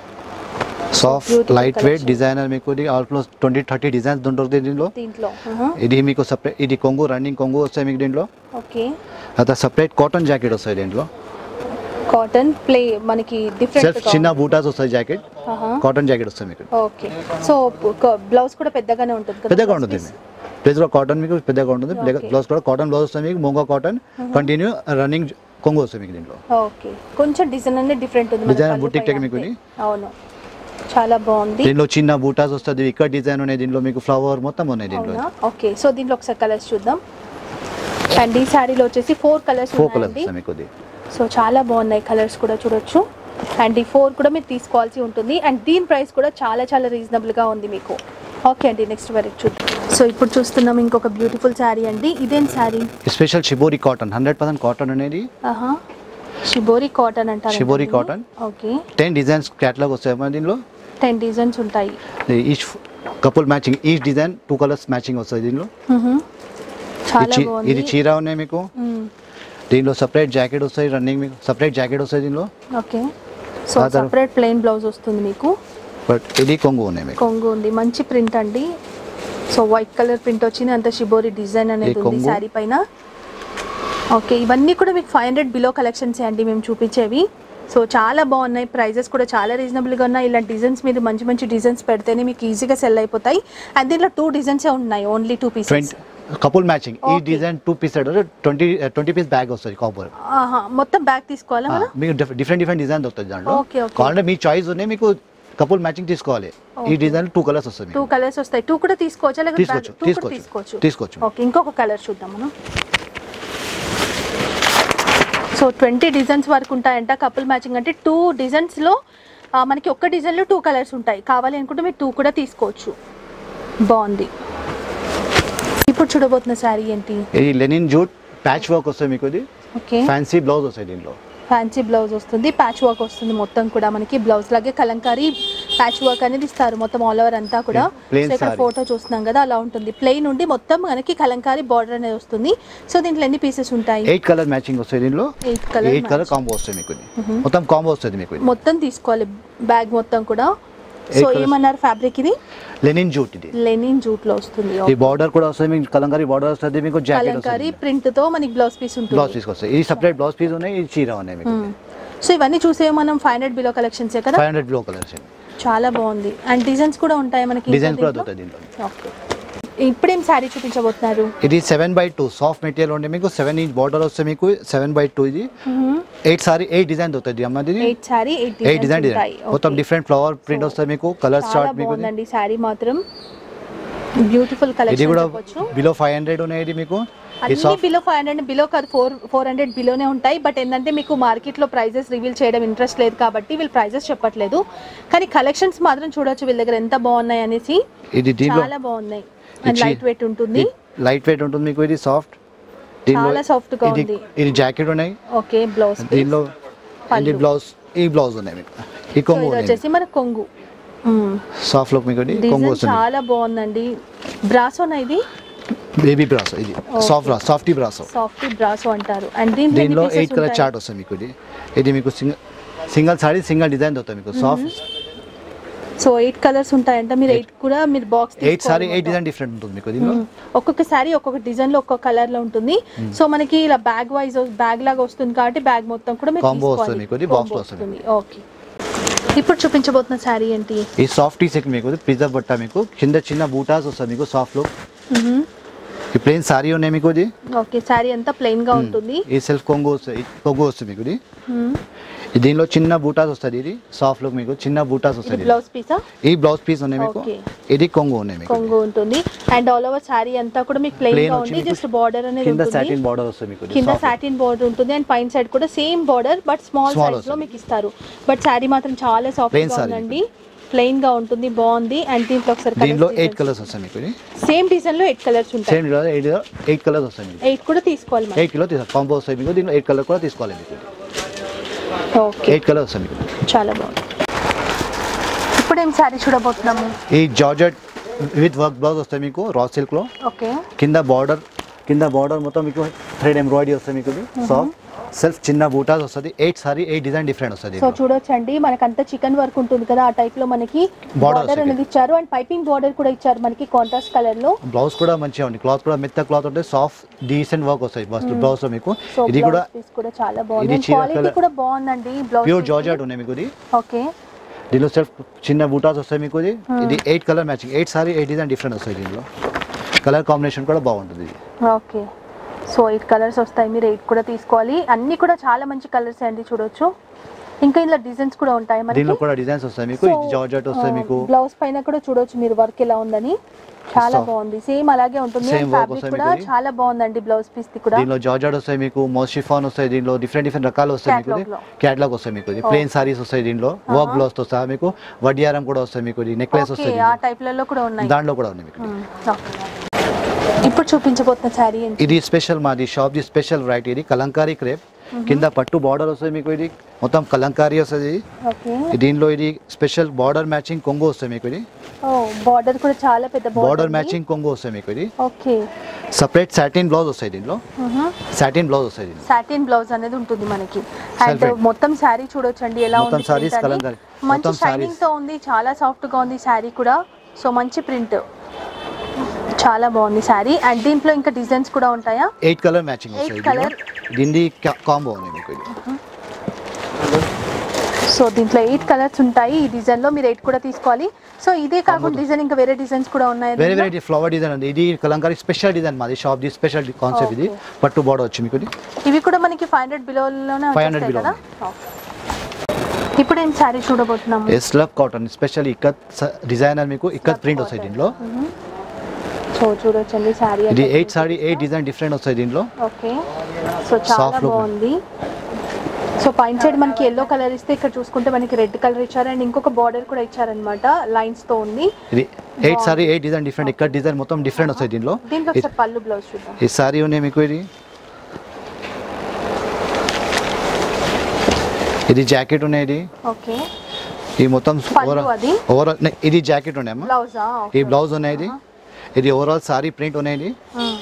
soft beautiful light weight collection. Designer మీకు ఇది ఆల్మోస్ట్ ట్వంటీ థర్టీ డిజైన్స్ దొరుకుతాయి దీనిలో దీంట్లో ఇది మీకు సపరేట్ ఇది కొంగు రన్నింగ్ కొంగు వస్తాయి మీకు దీంట్లో ఓకే తర్వాత సపరేట్ కాటన్ జాకెట్ వస్తాయి దీంట్లో కాటన్ ప్లే మనకి డిఫరెంట్ సెల్ఫ్ చిన్న బూటాస్ వస్తాయి జాకెట్ కాటన్ జాకెట్ వస్తాయి మీకు ఓకే సో బ్లౌజ్ కూడా పెద్దగానే ఉంటుంది కదా పెద్దగా ఉంటుంది ప్లస్ కూడా కాటన్ మీకు పెద్దగా ఉంటుంది Okay. బ్లౌజ్ కూడా కాటన్ బ్లౌజ్ వస్తాయి మీకు మూంగా కాటన్ కంటిన్యూ రన్నింగ్ కొంగు వస్తాయి మీకు దీంట్లో ఓకే కొంచెం డిజైన్ అనేది డిఫరెంట్ ఉంది మనకి Design పళ్ళు boutique పైన type మీకు అంతే. ఇది. అవును చాలా బాగుంది దీనిలో చిన్న బూటాస్ వస్తుంది ఇక్కడ డిజైన్ ఉన్నాయి దీనిలో మీకు ఫ్లవర్ మొత్తం ఉన్నాయి దీంట్లో అవునా ఓకే సో దీంట్లో ఒకసారి కలర్స్ చూద్దాం అండ్ ఈ శారీలో వచ్చేసి ఫోర్ కలర్స్ ఫోర్ కలర్స్ ఉన్నాయండి వస్తాయి మీకు ఇది సో చాలా బాగున్నాయి కలర్స్ కూడా చూడొచ్చు అండ్ ఈ ఫోర్ కూడా మీరు తీసుకోవాల్సి ఉంటుంది అండ్ దీని ప్రైస్ కూడా చాలా చాలా రీజనబుల్గా ఉంది మీకు ఓకే అండి నెక్స్ట్ వరకు చూద్దాం సో ఇప్పుడు చూస్తున్నాం ఇంకొక బ్యూటిఫుల్ శారీ అండి ఇదేం sari special shibori cotton hundred percent cotton అనేది ఆహా షిబోరి కాటన్ అంటారు shibori cotton. Okay ten designs catalogue వస్తాయి మన దీనిలో టెన్ డిజైన్స్ ఉంటాయి each couple matching each design two colours matching వస్తుంది దీనిలో మ్హూ. ఇది చాలా చీ- బాగుంది ఇది చీర ఉన్నాయి మీకు మ్మ్. దీనిలో సపరేట్ జాకెట్ వస్తాయి రన్నింగ్ మీకు సపరేట్ జాకెట్ వస్తుంది దీనిలో ఓకే సో ఆ తర్వా- సపరేట్ ప్లెయిన్ బ్లౌజ్ వస్తుంది మీకు బట్ ఇది కొంగు ఉన్నాయి మీకు కొంగు ఉంది మంచి ప్రింట్ అండి సో వైట్ కలర్ ప్రింట్ వచ్చింది అంత షిబోరి డిజైన్ అనేది ఈ ఉంది కొంగు. శారీ పైన ఓకే ఇవన్నీ కూడా మీకు ఫైవ్ హండ్రెడ్ బిలో కలెక్షన్స్ అండి మేము చూపించేవి సో చాలా బాగున్నాయి ప్రైజెస్ కూడా చాలా రీజనబుల్గా ఉన్నాయి ఇలాంటి డిజైన్స్ మీద మంచి మంచి డిజైన్స్ పెడితేనే మీకు ఈజీగా సెల్ అయిపోతాయి అండ్ దీంట్లో టూ డిజైన్సే ఉన్నాయి only two pieces twenty couple matching ఈ Okay. Design two piece twenty twenty piece bag వస్తుంది కాపర్ మొత్తం బ్యాగ్ తీసుకోవాలా మనం మీకు డిఫరెంట్ డిఫరెంట్ డిజైన్ దొరుకుతుంది దాంట్లో Okay, okay. కావాలంటే మీ చాయిస్ ఉన్నాయి మీకు కపుల్ మ్యాచింగ్ తీసుకోవాలి ఈ డిజైన్ టూ కలర్స్ వస్తుంది టూ కలర్స్ వస్తాయి టూ కూడా తీసుకోవచ్చా లేకపోతే తీసుకోవచ్చు two కూడా తీసుకోవచ్చు తీసుకోవచ్చు తీసుకోవచ్చు ఓకే ఇంకొక కలర్ చూద్దాం మనం సో ట్వంటీ డిజైన్స్ వరకు ఉంటాయంట కపుల్ మ్యాచింగ్ అంటే టూ డిజైన్స్లో మనకి ఒక్క డిజైన్లో టూ కలర్స్ ఉంటాయి కావాలి అనుకుంటే మీరు టూ కూడా తీసుకోవచ్చు బాగుంది ఇప్పుడు చూడబోతున్న శారీ ఏంటి ఇది లెనిన్ జూట్ ప్యాచ్ వర్క్ వస్తుంది మీకు ఇది ఓకే ఫ్యాన్సీ బ్లౌజ్ వస్తాయి దీంట్లో ఫ్యాన్సీ బ్లౌజ్ వస్తుంది ప్యాచ్ వర్క్ వస్తుంది మొత్తం కూడా మనకి బ్లౌజ్ లాగే కలంకారీ ప్యాచ్ వర్క్ అనేది ఇస్తారు మొత్తం ఆల్ ఓవర్ అంతా కూడా Plain సో ఇక్కడ saree. ఫోటో చూస్తున్నాం కదా అలా ఉంటుంది ప్లెయిన్ ఉండి మొత్తం మనకి కలంకారీ బార్డర్ అనేది వస్తుంది సో దీంట్లో ఎన్ని పీసెస్ ఉంటాయి ఎయిట్ కలర్ మ్యాచింగ్ వస్తుంది దీనిలో eight colour eight colour combo వస్తుంది మీకు ఇది మొత్తం కాంబో వస్తుంది మీకు ఇది మొత్తం తీసుకోవాలి బ్యాగ్ మొత్తం కూడా Eight సో colours. ఏమన్నారు ఫ్యాబ్రిక్ ఇది లెనిన్ జూట్ ఇది లెనిన్ జూట్ లో వస్తుంది ఈ బార్డర్ కూడా వస్తుంది మీకు కలంకారీ బార్డర్ వస్తుంది మీకు జాకెట్ కలంకారీ వస్తుంది ప్రింట్ తో మనకి బ్లౌజ్ పీస్ బ్లౌజ్ ఉంటుంది పీస్ వస్తాయి ఇది సపరేట్ బ్లౌజ్ పీస్ ఉన్నాయి ఇది చీర ఉన్నాయి మీకు సో ఇవన్నీ చూసే మనం ఫైవ్ హండ్రెడ్ బిలో కలెక్షన్సే కదా ఫైవ్ హండ్రెడ్ బ్లో కలర్స్ చాలా బాగుంది అండ్ డిజైన్స్ కూడా ఉంటాయి మనకి డిజైన్స్ కూడా దీంట్లో? దొరుకుతాయి దీంట్లో ఓకే ఇప్పుడేం శారీ చూపించబోతున్నారు ఇది seven by two soft material ఉండే మీకు సెవెన్ ఇంచ్ బార్డర్ వస్తే మీకు సెవెన్ బై టూ ఇది ఎయిట్ సారీ ఎయిట్ డిజైన్ దొరుకుతుంది అమ్మది eight sari eight eight design ఉంటాయి డిజైన్ మొత్తం డిఫరెంట్ ఫ్లవర్ ప్రింట్ వస్తుంది మీకు కలర్ చాలా చార్ట్ మీకు ఇది. బాగుందండి శారీ మాత్రం బ్యూటిఫుల్ ఇది కలెక్షన్ కూడా చెప్పొచ్చు బిలో ఫైవ్ హండ్రెడ్ ఉన్నాయి ఇది మీకు ఈ అన్ని soft below five hundred below కాదు ఫోర్ ఫోర్ హండ్రెడ్ బిలోనే ఉంటాయి బట్ ఏంటంటే మీకు మార్కెట్లో ప్రైజెస్ రివీల్ చేయడం ఇంట్రెస్ట్ లేదు కాబట్టి వీళ్ళు ప్రైజెస్ చెప్పట్లేదు కానీ కలెక్షన్స్ మాత్రం చూడొచ్చు వీళ్ళ దగ్గర ఎంత బాగున్నాయి అనేసి ఇది దీనిలో చాలా బాగున్నాయి అండ్ ఇది లైట్ వెయిట్ ఉంటుంది లైట్ వెయిట్ ఉంటుంది మీకు ఇది సాఫ్ట్ చాలా soft గా ఇది ఉంది. ఇది జాకెట్ ఉన్నాయి ఓకే బ్లౌజ్ దీనిలో ఇది పళ్ళు. బ్లౌజ్ ఈ బ్లౌజ్ ఉన్నాయి మీకు ఈ సో కొంగు ఇది ఉన్నాయి వచ్చేసి మన కొంగు సాఫ్ట్ లుక్ మీకు ఇది కొంగు డిజైన్ వస్తుంది చాలా బాగుందండి బ్రాసోనా ఇది బేబీ బ్రాసో ఇది సాఫ్ట్ బ్రాస్ సాఫ్టీ బ్రాసో సాఫ్ట్ బ్రాసో అంటారు అండ్ దీంట్లో దీనిలో ఎన్ని ఎయిట్ pieces కలర్ ఉంటాయి? చార్ట్ వస్తుంది మీకు ఇది ఇది మీకు single single sari single design దొరుకుతుంది మీకు సాఫ్ట్ సో ఎయిట్ కలర్స్ ఉంటాయంట మీరు ఎయిట్ కూడా మీరు box eight sari eight design different ఉంటుంది మీకు దీనిలో ఒక్కొక్క సారీ ఒక్కొక్క డిజైన్ లో ఒక్కొక్క కలర్ లో ఉంటుంది సో మనకి ఇలా బ్యాగ్ వైజ్ బ్యాగ్ లాగా వస్తుంది కాబట్టి బ్యాగ్ మొత్తం కూడా మీరు Combo తీసుకోవాలి. వస్తుంది మీకు, ఇది box లో వస్తుంది. ఓకే ఇప్పుడు చూపించబోతున్న శారీ ఏంటి ఈ సాఫ్ట్ టీ సెట్ మీకు ప్రిజర్వ్ బట్ట మీకు కింద చిన్న బూటాస్ వస్తుంది మీకు సాఫ్ట్ లుక్ ఈ ప్లెయిన్ సారీ ఉన్నాయి మీకు ఇది ఓకే శారీ అంతా ప్లెయిన్ గా ఉంటుంది ఈ సెల్ఫ్ కొంగు వస్తుంది కొంగు వస్తుంది మీకు ఇది మ్మ్. దీనిలో చిన్న బూటాస్ వస్తుంది ఇది సాఫ్ట్ లుక్ మీకు చిన్న బూటాస్ ఇది వస్తుంది బ్లౌజ్ పీసా ఈ బ్లౌజ్ పీస్ ఉన్నాయి మీకు Okay. ఇది కొంగు ఉన్నాయి మీకు కొంగు ఉంటుంది అండ్ ఆల్ ఓవర్ శారీ అంతా కూడా మీకు ప్లెయిన్ Plain గా వచ్చి ఉంది మీకు జస్ట్ బార్డర్ అనేది కింద ఉంటుంది సాటిన్ బార్డర్ వస్తుంది మీకు ఇది కింద soft. సాటిన్ బార్డర్ ఉంటుంది అండ్ పైన సైడ్ కూడా same border but small Small size లో వస్తుంది. మీకు ఇస్తారు బట్ శారీ మాత్రం చాలా సాఫ్ట్ Plain గా saree. ఉందండి ప్లెయిన్ గా ఉంటుంది బాగుంది అండ్ దీంట్లో ఒకసారి దీనిలో ఎయిట్ కలర్స్ వస్తాయి మీకు ఇది సేమ్ డిజైన్ లో ఎయిట్ కలర్స్ ఉంటాయి సేమ్ ఎయిట్ ఎయిట్ కలర్స్ వస్తాయి మీకు ఎయిట్ కూడా తీసుకోవాలి మనం ఎయిట్ కిలో తీసుకో కాంబో వస్తాయి మీకు దీనిలో ఎయిట్ కలర్ కూడా తీసుకోవాలి మీకు ఓకే ఎయిట్ కలర్ వస్తాయి మీకు చాలా బాగుంది ఇప్పుడు ఏం శారీ చూడబోతున్నాము ఈ జార్జెట్ విత్ వర్క్ బ్లౌజ్ వస్తాయి మీకు రా సిల్క్లో ఓకే కింద బార్డర్ కింద బార్డర్ మొత్తం మీకు థ్రెడ్ ఎంబ్రాయిడరీ వస్తుంది మీకు ఇది సాఫ్ట్ సెల్ఫ్ చిన్న బూటాస్ వస్తుంది eight sari eight design different వస్తుంది సో చూడొచ్చండి మనకంతా చికెన్ వర్క్ ఉంటుంది కదా ఆ టైప్ లో మనకి బార్డర్ వస్తుంది. అనేది ఇచ్చారు అండ్ పైపింగ్ బార్డర్ కూడా ఇచ్చారు మనకి కాంట్రాస్ట్ కలర్ లో బ్లౌజ్ కూడా మంచిగా ఉంది క్లాత్ కూడా మెత్త క్లాత్ ఉంటే సాఫ్ట్ డీసెంట్ వర్క్ వస్తాయి బస్ బ్లౌజ్ లో మీకు సో ఇది కూడా పీస్ కూడా చాలా బాగుంది ఇది అండ్ చీర క్వాలిటీ colour. కూడా బాగుందండి బ్లౌజ్ ప్యూర్ జార్జెట్ ఉన్నాయి మీకు ఇది ఓకే దీనిలో సెల్ఫ్ చిన్న బూటాస్ వస్తాయి మీకు ఇది ఇది eight colour matching eight sari eight design different వస్తాయి దీనిలో కలర్ కాంబినేషన్ కూడా బాగుంటుంది ఇది ఓకే సో ఎయిట్ కలర్స్ వస్తాయి మీరు ఎయిట్ కూడా తీసుకోవాలి అన్ని కూడా చాలా మంచి కలర్స్ అండి చూడొచ్చు ఇంకా ఇలా డిజైన్స్ కూడా ఉంటాయి దీనిలో మనకి కూడా డిజైన్స్ వస్తాయి మీకు ఇది జార్జెట్ వస్తాయి మీకు బ్లౌజ్ పైన కూడా చూడొచ్చు మీరు వర్క్ ఎలా ఉందని చాలా So, బాగుంది సేమ్ అలాగే ఉంటుంది same work ఫ్యాబ్రిక్ వస్తాయి కూడా మీకు ఇది. చాలా బాగుందండి బ్లౌజ్ పీస్ ది కూడా దీనిలో జార్జెట్ వస్తాయి మీకు మోస్టిఫాన్ వస్తాయి దీనిలో డిఫరెంట్ డిఫరెంట్ రకాలు వస్తాయి మీకు Catalog లో. క్యాట్లాగ్ వస్తాయి మీకు ఇది ప్లేన్ సారీస్ వస్తాయి దీనిలో వర్క్ బ్లౌజ్ తో సహా మీకు వడ్డియారం కూడా వస్తాయి మీకు ఇది నెక్లెస్ ఓకే వస్తాయి ఆ దీనిలో. టైప్ లలో కూడా ఉన్నాయి దాంట్లో కూడా ఉంది మీకు ఇది. మ్మ్. ఓకే. ఇప్పుడు చూపించబోతున్న శారీ ఏంటి ఇది స్పెషల్ మాది షాప్ ది స్పెషల్ వెరైటీ ఇది కలంకారీ క్రేప్ కింద పట్టు బార్డర్ వస్తుంది మీకు ఇది మొత్తం కలంకారీ వస్తుంది ఓకే దీనిలో ఇది స్పెషల్ బార్డర్ మ్యాచింగ్ కొంగు వస్తుంది మీకు ఇది ఓ బార్డర్ కూడా చాలా పెద్ద బార్డర్ మ్యాచింగ్ కొంగు వస్తుంది మీకు ఇది ఓకే సపరేట్ సాటిన్ బ్లౌజ్ వస్తాయి దీనిలో సాటిన్ బ్లౌజ్ వస్తాయి దీనిలో సాటిన్ బ్లౌజ్ అనేది ఉంటుంది మనకి అండ్ Self-made. మొత్తం శారీ చూడొచ్చండి ఎలా మొత్తం ఉంది sarees print అని. కలంకారీ. మంచి మొత్తం షైనింగ్ sarees. తో ఉంది చాలా సాఫ్ట్ గా ఉంది శారీ కూడా సో మంచి ప్రింట్ చాలా బాగుంది శారీ అండ్ దీంట్లో ఇంకా డిజైన్స్ కూడా ఉంటాయా ఎయిట్ కలర్ మ్యాచింగ్ Eight వస్తాయి colour. దీన్ని కాంబో ఉంది మీకు ఇది సో దీంట్లో ఎయిట్ కలర్స్ ఉంటాయి ఈ డిజైన్ లో మీరు ఎయిట్ కూడా తీసుకోవాలి సో ఇదే కాకుండా డిజైన్ ఇంకా వేరే డిజైన్స్ కూడా ఉన్నాయి వేరే వెరైటీ ఫ్లవర్ డిజైన్ ఉంది ఇది కలంకారీ స్పెషల్ డిజైన్ మాది షాప్ ది స్పెషల్ కాన్సెప్ట్ ఇది Okay. పట్టు బార్డర్ వచ్చి మీకు ఇది ఇవి కూడా మనకి ఫైవ్ హండ్రెడ్ బిలోలోనే 500 వచ్చేస్తాయి below కదా ఇప్పుడు ఏం శారీ చూడబోతున్నాము slub cotton special ikat designer మీకు ఇక్కత్ ప్రింట్ వస్తాయి దీనిలో సో చూడొచ్చండి శారీ ఇది eight sari eight design different వస్తాయి దీనిలో ఓకే సో చాలా Soft look. బాగుంది సో పైన సైడ్ మనకి ఎల్లో కలర్ ఇస్తే ఇక్కడ చూసుకుంటే మనకి రెడ్ కలర్ ఇచ్చారు అండ్ ఇంకొక బార్డర్ కూడా ఇచ్చారనమాట లైన్స్ తో ఉంది ఇది eight sari eight design different ఇక్కడ డిజైన్ మొత్తం డిఫరెంట్ వస్తాయి దీనిలో దీంట్లో ఇది- ఒకసారి పళ్ళు బ్లౌజ్ చూద్దాం ఈ సారీ ఉన్నాయి మీకు ఇది ఇది జాకెట్ ఉన్నాయి ఇది ఓకే ఈ మొత్తం పళ్ళు అది? ఓవరాల్ ఇది జాకెట్ ఉన్నాయమ్మా బ్లౌజా ఈ బ్లౌజ్ ఉన్నాయి ఇది ఇది ఓవరాల్ సారీ ప్రింట్ ఉన్నాయి ఇది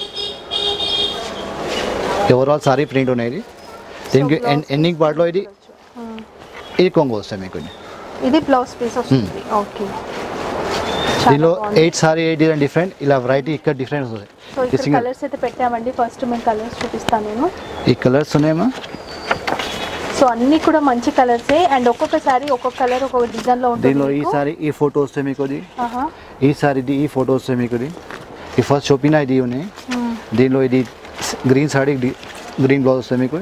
ఓవరాల్ సారీ ప్రింట్ ఉన్నాయి ఇది దీనికి blouse ఎండింగ్ పార్ట్లో ఇది ఇది కొంగు వస్తాయి మీకు ఇది. ఇది బ్లౌజ్ పీస్ వస్తుంది ఓకే దీనిలో eight sari eight design different ఇలా వెరైటీ ఇక్కడ డిఫరెంట్ వస్తాయి సో ఈ ఇక్కడ సింగిల్ కలర్స్ అయితే పెట్టామండి ఫస్ట్ మేము కలర్స్ చూపిస్తాను నేను ఈ కలర్స్ ఉన్నాయమ్మా సో అన్ని కూడా మంచి కలర్సే అండ్ ఒక్కొక్క సారీ ఒక్కొక్క కలర్ ఒక్కొక్క డిజైన్ లో ఉంటుంది దీనిలో ఈ మీకు. సారీ ఈ ఫోటో వస్తాయి మీకు ఇది ఆహా. ఈ సారీది ఈ ఫోటో వస్తాయి మీకు ఇది ఈ ఫస్ట్ చూపిన ఇది ఉన్నాయి మ్మ్. దీనిలో ఇది గ్రీన్ సారీ గ్రీన్ బ్లౌజ్ వస్తాయి మీకు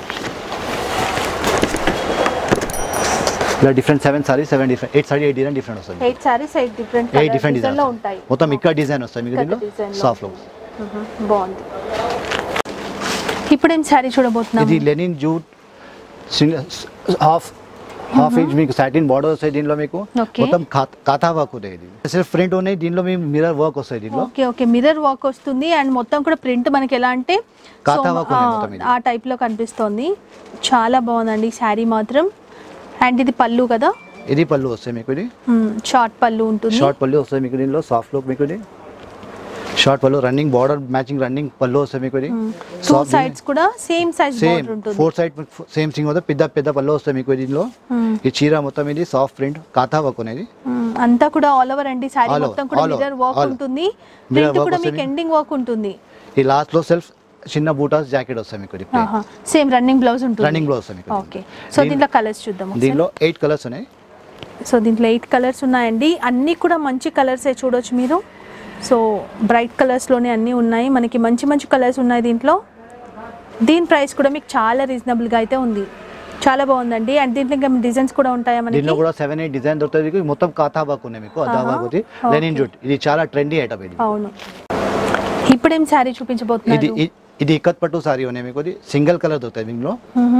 ఇలా different seven sari seven different eight sari eight design different వస్తుంది eight saris eight different eight different design design లో ఉంటాయి మొత్తం ఇక్కడ డిజైన్ వస్తాయి మీకు ఇక్కడ దీనిలో design లో సాఫ్ట్ లో మ్మ్. బాగుంది ఇప్పుడు ఏం శారీ చూడబోతున్నాం ఇది linen jute half half inch మీకు సాటిన్ బార్డర్ వస్తాయి దీనిలో మీకు Okay. మొత్తం ఖాతా- ఖాతా వర్క్ ఉంటాయి ఇది సెల్ఫ్ ప్రింట్ ఉన్నాయి దీనిలో మీ మిర్రర్ వర్క్ వస్తాయి దీనిలో ఓకే ఓకే మిర్రర్ వర్క్ వస్తుంది అండ్ మొత్తం కూడా ప్రింట్ మనకి ఎలా అంటే కాతా so, work ఉంది ఆ, మొత్తం ఇది. ఆ టైప్ లో కనిపిస్తోంది చాలా బాగుందండి శారీ మాత్రం అండ్ ఇది పళ్ళు కదా ఇది పళ్ళు వస్తాయి మీకు ఇది షార్ట్ పళ్ళు ఉంటుంది షార్ట్ పళ్ళు వస్తాయి మీకు దీనిలో సాఫ్ట్ లుక్ మీకు ఇది షార్ట్ పళ్ళు రన్నింగ్ బార్డర్ మ్యాచింగ్ రన్నింగ్ పళ్ళు వస్తాయి మీకు ఇది టూ సైడ్స్ కూడా సేమ్ సైజ్ సేమ్ బార్డర్ ఉంటుంది ఫోర్ సైడ్ సేమ్ సింగ్ వస్తే పెద్ద పెద్ద పళ్ళు వస్తాయి మీకు దీనిలో మ్మ్. ఈ చీర మొత్తం ఇది సాఫ్ట్ ప్రింట్ కాథా వర్క్ అనేది మ్మ్. అంతా కూడా ఆల్ ఓవర్ అండి శారీ All over, మొత్తం కూడా all over, mirror work all over. ఉంటుంది Mirror ప్రింట్ work కూడా మీకు వస్తుంది. ఎండింగ్ వర్క్ ఉంటుంది ఈ లాస్ట్ లో సెల్ఫ్ చిన్న బూటాస్ జాకెట్ వస్తాయి మీకు ఇది సేమ్ రన్నింగ్ బ్లౌజ్ ఉంటుంది రన్నింగ్ బ్లౌజ్ వస్తాయి మీకు ఓకే సో దీంట్లో కలర్స్ చూద్దాం ఒకసారి. దీనిలో ఎయిట్ కలర్స్ ఉన్నాయి సో దీంట్లో ఎయిట్ కలర్స్ ఉన్నాయండి అన్నీ కూడా మంచి కలర్సే చూడొచ్చు మీరు సో బ్రైట్ కలర్స్లోనే అన్నీ ఉన్నాయి మనకి మంచి మంచి కలర్స్ ఉన్నాయి దీంట్లో దీని ప్రైస్ కూడా మీకు చాలా రీజనబుల్గా అయితే ఉంది చాలా బాగుందండి అండ్ దీంట్లో ఇంకా డిజైన్స్ కూడా ఉంటాయా మనకి దీనిలో కూడా సెవెన్ ఎయిట్ డిజైన్ దొరుకుతుంది మీకు మొత్తం కాతా బాక్ ఉన్నాయి మీకు అదా బాక్ ఉంది లెనిన్ జూట్ ఇది చాలా ట్రెండీ ఐటమ్ ఇది అవును ఇప్పుడేం శారీ ఇది చూపించబోతున్నారు ఇ- ఇది ఇక్కత్ పట్టు సారీ ఉన్నాయి మీకు ఇది సింగిల్ కలర్ దొరుకుతుంది దీనిలో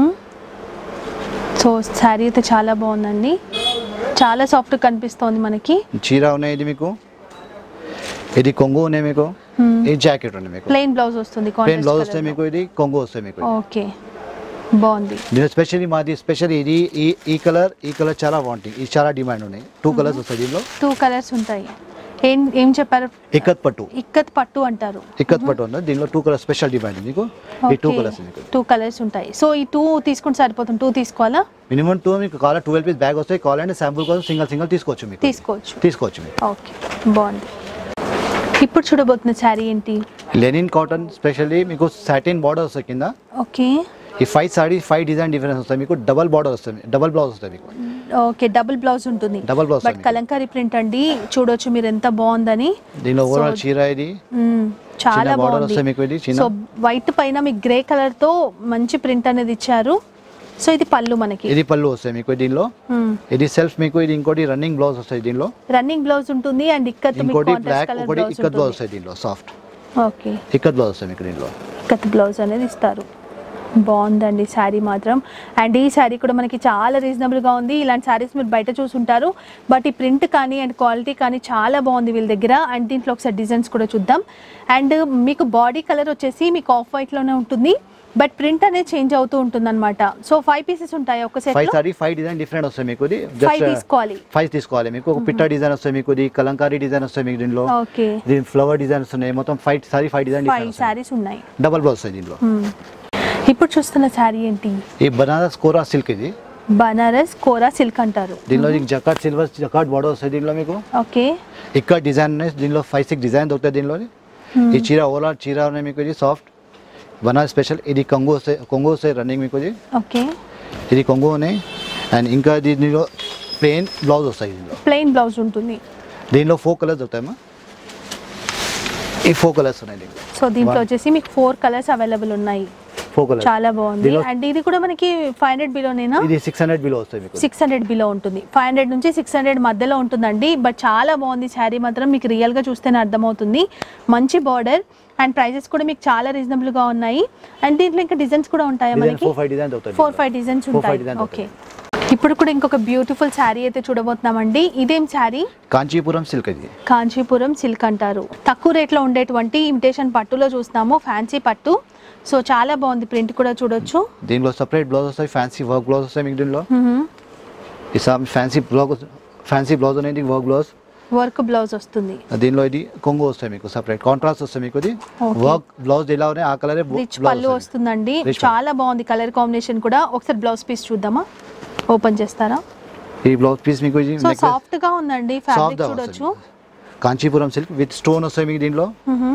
సో శారీ అయితే చాలా బాగుందండి చాలా సాఫ్ట్ కనిపిస్తోంది మనకి చీర ఉన్నాయి ఇది మీకు ఇది కొంగు ఉన్నాయి మీకు ఇది జాకెట్ ఉన్నాయి మీకు ప్లెయిన్ బ్లౌజ్ వస్తుంది ప్లేన్ బ్లౌజ్ వస్తాయి మీకు ఇది కొంగు వస్తాయి మీకు ఓకే బాగుంది దీని స్పెషల్లీ మాది స్పెషల్ ఇది ఈ ఈ కలర్ ఈ కలర్ చాలా బాగుంటుంది ఇది చాలా డిమాండ్ ఉన్నాయి టూ కలర్స్ వస్తాయి దీనిలో టూ కలర్స్ ఉంటాయి ఏం ఏం చెప్పారు ఇక్కత్ పట్టు ఇక్కత్ పట్టు అంటారు ఇక్కత్ పట్టు ఉంది దీనిలో టూ కలర్ స్పెషల్ డిమాండ్ మీకు ఈ టూ కలర్స్ మీకు టూ కలర్స్ ఉంటాయి సో ఈ టూ తీసుకుంటే సరిపోతుంది టూ తీసుకోవాలా మినిమం టూ మీకు కావాలంటే ట్వెల్వ్ పీస్ బ్యాగ్ వస్తాయి కావాలంటే శాంపుల్ కోసం సింగల్ సింగల్ తీసుకోవచ్చు మీకు తీసుకోవచ్చు తీసుకోవచ్చు మీకు ఓకే బాగుంది ఇప్పుడు చూడబోతున్న శారీ ఏంటి లెనిన్ కాటన్ స్పెషల్లీ మీకు సాటిన్ బార్డర్ వస్తాయి కింద ఓకే ఈ five sari five design difference వస్తాయి మీకు డబల్ బార్డర్ వస్తుంది డబల్ బ్లౌజ్ వస్తుంది మీకు ఓకే డబుల్ బ్లౌజ్ ఉంటుంది double blouse but Kalamkari print అండి చూడొచ్చు మీరు ఎంత బాగుందని దీనిలో ఓవరాల్ చీర ఇది మ్మ్. చాలా చిన్న border బాగుంది వస్తాయి మీకు ఇది, చిన్న. సో వైట్ పైన మీకు గ్రే కలర్ తో మంచి ప్రింట్ అనేది ఇచ్చారు సో ఇది పళ్ళు మనకి ఇది పళ్ళు వస్తాయి మీకు దీనిలో ఇది సెల్ఫ్ మీకు ఇది ఇంకోటి రన్నింగ్ బ్లౌజ్ వస్తాయి దీనిలో రన్నింగ్ బ్లౌజ్ ఉంటుంది అండ్ ఇక్కత్ మీకు ఇంకోటి కాంట్రాస్ట్ బ్లాక్ కలర్ ఒకటి బ్లౌజ్ ఇక్కత్ బ్లౌజ్ ఉంటుంది వస్తాయి దీనిలో సాఫ్ట్ ఓకే ఇక్కత్ బ్లౌజ్ వస్తాయి మీకు దీనిలో ఇక్కత్ బ్లౌజ్ అనేది ఇస్తారు బాగుందండి శారీ మాత్రం అండ్ ఈ శారీ కూడా మనకి చాలా రీజనబుల్గా ఉంది ఇలాంటి శారీస్ మీరు బయట చూసుంటారు బట్ ఈ ప్రింట్ కానీ అండ్ క్వాలిటీ కానీ చాలా బాగుంది వీళ్ళ దగ్గర అండ్ దీంట్లో ఒకసారి డిజైన్స్ కూడా చూద్దాం అండ్ మీకు బాడీ కలర్ వచ్చేసి మీకు ఆఫ్ వైట్లోనే ఉంటుంది బట్ ప్రింట్ అనేది చేంజ్ అవుతూ ఉంటుంది అనమాట సో ఫైవ్ పీసెస్ ఉంటాయి ఒక five set sari five design different వస్తాయి మీకు ఇది ఫైవ్ తీసుకోవాలి ఫైవ్ తీసుకోవాలి మీకు ఒక పిట్టా డిజైన్ వస్తాయి మీకు ఇది కలంకారీ డిజైన్ వస్తాయి మీకు దీనిలో ఓకే దీని ఫ్లవర్ డిజైన్ వస్తున్నాయి మొత్తం five sari five design five saris ఉన్నాయి డబల్ బ్లౌజ్ వస్తాయి దీనిలో Hmm. ఇప్పుడు చూస్తున్న శారీ ఏంటి ఈ బనారస్ కోరా సిల్క్ ఇది బనారస్ కోరా సిల్క్ అంటారు దీనిలో మీకు జకాట్ సిల్వర్ జకాట్ బార్డర్ వస్తాయి దీనిలో మీకు ఓకే ఇక్కడ డిజైన్ ఉన్నాయి దీనిలో ఫైవ్ సిక్స్ డిజైన్ దొరుకుతాయి దీనిలో ఈ చీర ఓవరాల్ చీర ఉన్నాయి మీకు ఇది సాఫ్ట్ బనారస్ స్పెషల్ ఇది కొంగు వస్తాయి కొంగు వస్తాయి రన్నింగ్ మీకు ఇది ఓకే ఇది కొంగు ఉన్నాయి అండ్ ఇంకా దీనిలో ప్లెయిన్ బ్లౌజ్ వస్తాయి దీనిలో ప్లెయిన్ బ్లౌజ్ ఉంటుంది దీనిలో ఫోర్ కలర్స్ దొరుకుతాయమ్మా ఈ ఫోర్ కలర్స్ ఉన్నాయి దీంట్లో సో దీంట్లో వచ్చేసి మీకు ఫోర్ కలర్స్ అవైలబుల్ ఉన్నాయి ఫోర్ కలర్స్ చాలా బాగుంది దీనిలో- అండ్ ఇది కూడా మనకి ఫైవ్ హండ్రెడ్ బిలోనేనా ఇది సిక్స్ హండ్రెడ్ బిలో వస్తాయి మీకు సిక్స్ హండ్రెడ్ బిలో ఉంటుంది ఫైవ్ హండ్రెడ్ నుంచి సిక్స్ హండ్రెడ్ మధ్యలో ఉంటుందండి బట్ చాలా బాగుంది శారీ మాత్రం మీకు రియల్గా చూస్తేనే అర్థమవుతుంది మంచి బార్డర్ అండ్ ప్రైజెస్ కూడా మీకు చాలా రీజనబుల్గా ఉన్నాయి అండ్ దీంట్లో ఇంకా డిజైన్స్ కూడా ఉంటాయా డిజైన్ మనకి ఫోర్ ఫైవ్ డిజైన్ దొరుకుతాయి four five designs Four, five ఉంటాయి designs ఓకే ఇప్పుడు కూడా ఇంకొక బ్యూటిఫుల్ శారీ అయితే చూడబోతున్నామండి ఇదేం శారీ కాంచీపురం సిల్క్ ఇది కాంచీపురం సిల్క్ అంటారు తక్కువ రేట్లో ఉండేటువంటి ఇమిటేషన్ పట్టులో చూస్తాము ఫ్యాన్సీ పట్టు సో చాలా బాగుంది ప్రింట్ కూడా చూడొచ్చు దీనిలో సపరేట్ బ్లౌజ్ వస్తాయి ఫ్యాన్సీ వర్క్ బ్లౌజ్ వస్తాయి మీకు దీనిలో ఈ ఫ్యాన్సీ బ్లౌజ్ ఫ్యాన్సీ బ్లౌజ్ అనేది వర్క్ బ్లౌజ్ వర్క్ బ్లౌజ్ వస్తుంది దీనిలో ఇది కొంగు వస్తాయి మీకు సపరేట్ కాంట్రాస్ట్ వస్తాయి మీకు ఇది Okay. వర్క్ బ్లౌజ్ ఎలా ఉన్నాయి ఆ కలరే రిచ్ పళ్ళు వస్తుందండి Rich చాలా బాగుంది కలర్ కాంబినేషన్ కూడా ఒకసారి బ్లౌజ్ పీస్ చూద్దామా ఓపెన్ చేస్తారా ఈ బ్లౌజ్ పీస్ మీకు ఇది సో నెక్లెస్ సాఫ్ట్ గా ఉందండి ఫ్యాబ్రిక్ సాఫ్ట్ చూడొచ్చు కాంచీపురం సిల్క్ విత్ స్టోన్ వస్తాయి మీకు దీనిలో మ్మ్.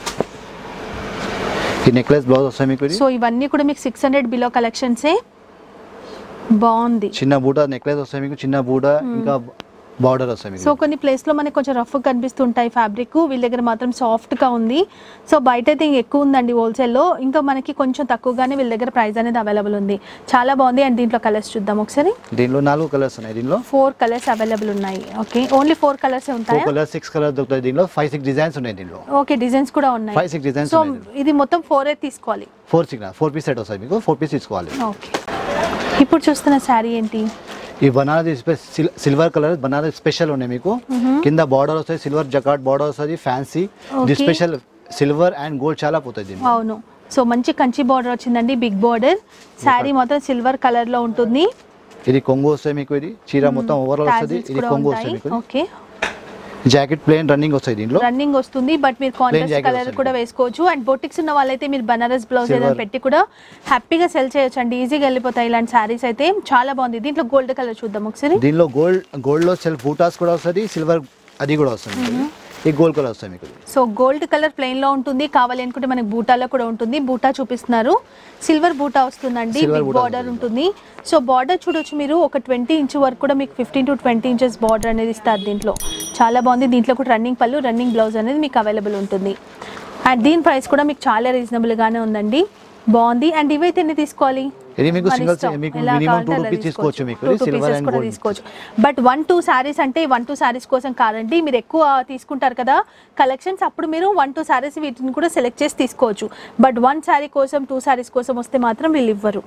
ఈ నెక్లెస్ బ్లౌజ్ వస్తాయి మీకు ఇది సో ఇవన్నీ కూడా మీకు సిక్స్ హండ్రెడ్ బిలో కలెక్షన్సే బాగుంది చిన్న బూట నెక్లెస్ వస్తాయి మీకు చిన్న బూట ఇంకా బార్డర్ వస్తాయి మీకు సో కొన్ని ప్లేస్ లో మనకి కొంచెం రఫ్ కనిపిస్తుంటాయి ఫ్యాబ్రిక్ వీళ్ళ దగ్గర మాత్రం సాఫ్ట్ గా ఉంది సో బయట అయితే ఇంక ఎక్కువ ఉందండి హోల్సేల్ లో ఇంకా మనకి కొంచెం తక్కువగానే వీళ్ళ దగ్గర ప్రైస్ అనేది అవైలబుల్ ఉంది చాలా బాగుంది అండ్ దీంట్లో కలర్స్ చూద్దాం ఒకసారి దీనిలో నాలుగు కలర్స్ ఉన్నాయి దీనిలో ఫోర్ కలర్స్ అవైలబుల్ ఉన్నాయి okay only four colours four ఉంటాయా కలర్స్ సిక్స్ కలర్స్ దొరుకుతాయి దీనిలో ఫైవ్ సిక్స్ డిజైన్స్ ఉన్నాయి దీనిలో ఓకే డిజైన్స్ కూడా ఉన్నాయి ఫైవ్ సిక్స్ డిజైన్స్ సో ఉన్నాయి ఇది మొత్తం ఫోర్ ఏ తీసుకోవాలి four six four piece set వస్తాయి మీకు ఫోర్ పీస్ తీసుకోవాలి ఓకే ఇప్పుడు చూస్తున్న శారీ ఏంటి ఈ Banaras silver colour Banaras special ఉన్నాయి మీకు కింద బార్డర్ వస్తాయి సిల్వర్ జకాట్ బార్డర్ వస్తుంది ఫ్యాన్సీ ఇది Okay. Special silver and gold చాలా పోతుంది దీనికి అవును సో మంచి కంచి బార్డర్ వచ్చిందండి బిగ్ బార్డర్ శారీ మొత్తం సిల్వర్ కలర్ లో ఉంటుంది ఇది కొంగు వస్తాయి మీకు ఇది చీర మొత్తం ఓవరాల్ వస్తుంది Tassels ఇది కూడా కొంగు ఉంటాయి వస్తుంది మీకు ఓకే జాకెట్ ప్లేన్ రన్నింగ్ వస్తాయి దీంట్లో రన్నింగ్ వస్తుంది బట్ మీరు కాంట్రాస్ట్ jacket కలర్ వస్తుంది. కూడా వేసుకోవచ్చు అండ్ బొటిక్స్ ఉన్న వాళ్ళైతే మీరు బనారస్ బ్లౌజ్ Silver. ఏదైనా పెట్టి కూడా హ్యాపీగా సెల్ చేయొచ్చు అండి ఈజీగా వెళ్ళిపోతాయి ఇలాంటి శారీస్ అయితే చాలా బాగుంది దీంట్లో గోల్డ్ కలర్ చూద్దాం ఒకసారి దీనిలో గోల్డ్ గోల్డ్ లో సెల్ఫ్ బూటాస్ కూడా వస్తుంది సిల్వర్ అది కూడా వస్తుంది మీకు. ఈ గోల్డ్ కలర్ వస్తాయి మీకు సో గోల్డ్ కలర్ ప్లెయిన్ లో ఉంటుంది కావాలి అనుకుంటే మనకి బూటాలో కూడా ఉంటుంది బూటా చూపిస్తున్నారు సిల్వర్ బూటా వస్తుందండి Silver బిగ్ బూటా బార్డర్ ఉంటుంది సో బార్డర్ చూడొచ్చు మీరు ఒక ట్వంటీ ఇంచ్ వరకు కూడా మీకు fifteen to twenty inches border అనేది ఇస్తారు దీంట్లో చాలా బాగుంది దీంట్లో కూడా రన్నింగ్ పళ్ళు రన్నింగ్ బ్లౌజ్ అనేది మీకు అవైలబుల్ ఉంటుంది అండ్ దీని ప్రైస్ కూడా మీకు చాలా రీజనబుల్గానే ఉందండి బాగుంది అండ్ ఇవైతే ఎన్ని తీసుకోవాలి ఇది మీకు మన సింగిల్ ఇష్టం. మీకు ఎలా మినిమం కావాలంటే టూ అలా రూపీస్ తీసుకోవచ్చు మీకు Two, two silver pieces and కూడా గోల్డ్ తీసుకోవచ్చు బట్ వన్ టూ శారీస్ అంటే వన్ టూ శారీస్ కోసం కాదండి మీరు ఎక్కువ తీసుకుంటారు కదా కలెక్షన్స్ అప్పుడు మీరు వన్ టూ శారీస్ వీటిని కూడా సెలెక్ట్ చేసి తీసుకోవచ్చు బట్ వన్ శారీ కోసం టూ శారీస్ కోసం వస్తే మాత్రం వీళ్ళు ఇవ్వరు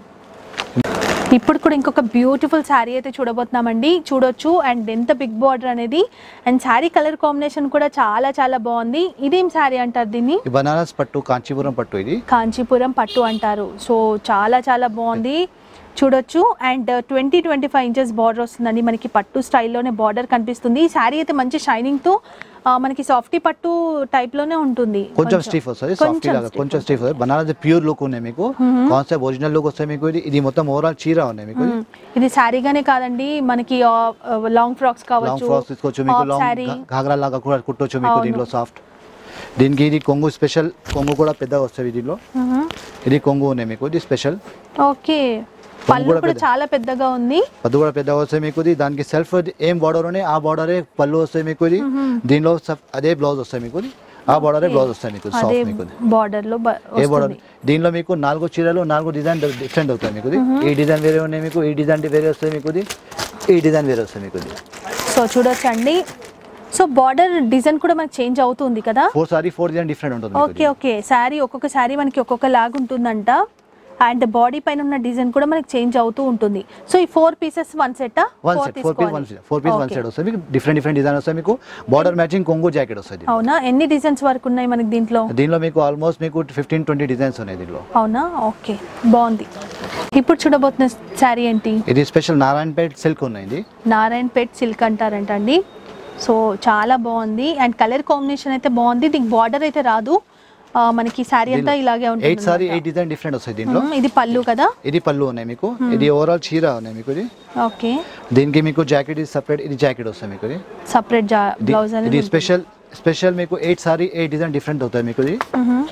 ఇప్పుడు కూడా ఇంకొక బ్యూటిఫుల్ శారీ అయితే చూడబోతున్నామండి చూడొచ్చు అండ్ ఎంత బిగ్ బార్డర్ అనేది అండ్ శారీ కలర్ కాంబినేషన్ కూడా చాలా చాలా బాగుంది ఇదేం శారీ అంటారు దీన్ని ఈ బనారస్ పట్టు కాంచీపురం పట్టు ఇది కాంచీపురం పట్టు అంటారు సో చాలా చాలా బాగుంది చూడొచ్చు and twenty twenty five inches border వస్తుందండి మనకి పట్టు స్టైల్లోనే బార్డర్ కనిపిస్తుంది ఈ శారీ అయితే మంచి షైనింగ్తో మనకి సాఫ్టీ పట్టు టైప్లోనే ఉంటుంది కొంచెం స్టీఫ్ వస్తుంది సాఫ్ట్ లాగా కొంచెం స్టీఫ్ వస్తుంది బనారస్ ప్యూర్ లుక్ ఉన్నాయి మీకు కాన్సెప్ట్ ఒరిజినల్ లుక్ వస్తాయి మీకు ఇది ఇది మొత్తం ఓవరాల్ చీర ఉన్నాయి మీకు మ్మ్. ఇది శారీగానే కాదండి మనకి లాంగ్ ఫ్రాక్స్ లాంగ్ కావచ్చు ఫ్రాక్స్ తీసుకోవచ్చు మీకు హాఫ్ శారీ లాంగ్ ఘాగ్రా లాగా కూడా కుట్టొచ్చు మీకు అవును. దీంట్లో సాఫ్ట్ దీనికి ఇది కొంగు స్పెషల్ కొంగు కూడా పెద్దగా వస్తుంది దీంట్లో ఇది కొంగు ఉన్నాయి మీకు ఇది స్పెషల్ ఓకే పళ్ళు కూడా కూడా పెద్ద. చాలా పెద్దగా ఉంది పద్దు కూడా పెద్దగా వస్తాయి మీకు ఇది దానికి సెల్ఫ్ ఏం బార్డర్ ఉన్నాయి ఆ బార్డరే పళ్ళు వస్తాయి మీకు ఇది దీనిలో సఫ్- అదే బ్లౌజ్ వస్తాయి మీకు ఇది. ఆ బార్డరే బ్లౌజ్ వస్తాయి మీకు అదే సాఫ్ట్ మీకు ఇది. బార్డర్ లో బ- ఏ బార్డర్ వస్తుంది దీనిలో మీకు నాలుగు చీరలు నాలుగు డిజైన్ డిఫరెంట్ అవుతాయి మీకు ఇది. ఈ డిజైన్ వేరే ఉన్నాయి మీకు ఈ డిజైన్ వేరే వస్తాయి మీకు ఇది. ఈ డిజైన్ వేరే వస్తాయి మీకు ఇది. సో చూడొచ్చండి సో బార్డర్ డిజైన్ కూడా మనకి చేంజ్ అవుతుంది కదా four sari four design different ఉంటుంది మీకు ఓకే ఇది. ఓకే శారీ ఒక్కొక్క శారీ మనకి ఒక్కొక్క లాగా ఉంటుందంట అండ్ బాడీ పైన ఉన్న డిజైన్ కూడా మనకి చేంజ్ అవుతూ ఉంటుంది సో ఈ four pieces one set one set four piece one set four piece one set వస్తుంది మీకు డిఫరెంట్ డిఫరెంట్ డిజైన్ వస్తాయి మీకు బార్డర్ మ్యాచింగ్ కొంగు జాకెట్ వస్తుంది అవునా ఎన్ని డిజైన్స్ వరకు ఉన్నాయి మనకి దీంట్లో దీనిలో మీకు ఆల్మోస్ట్ మీకు ఫిఫ్టీన్ ట్వంటీ డిజైన్స్ ఉన్నాయి దీనిలో అవునా ఓకే బాగుంది ఇప్పుడు చూడబోతున్న శారీ ఏంటి ఇది స్పెషల్ నారాయణపేట్ సిల్క్ ఉన్నాయి ఇది నారాయణ్ పెట్ సిల్క్ అంటారంటండి సో చాలా బాగుంది అండ్ కలర్ కాంబినేషన్ అయితే బాగుంది దీనికి బార్డర్ అయితే రాదు ఆ, మనకి శారీ అంతా ఇలాగే ఎయిట్ ఉంటుంది సారీ ఎయిట్ డిజైన్ డిఫరెంట్ వస్తాయి దీంట్లో మ్మ్, ఇది పళ్ళు కదా ఇది పళ్ళు ఉన్నాయి మీకు ఇది ఓవరాల్ చీర ఉన్నాయి మీకు ఇది ఓకే దీనికి మీకు జాకెట్ ఇది సపరేట్ ఇది జాకెట్ వస్తుంది మీకు ఇది సపరేట్ జా ఇది- బ్లౌజ్ ఇది అనేది స్పెషల్ స్పెషల్ మీకు eight sari eight design different అవుతాయి మీకు ఇది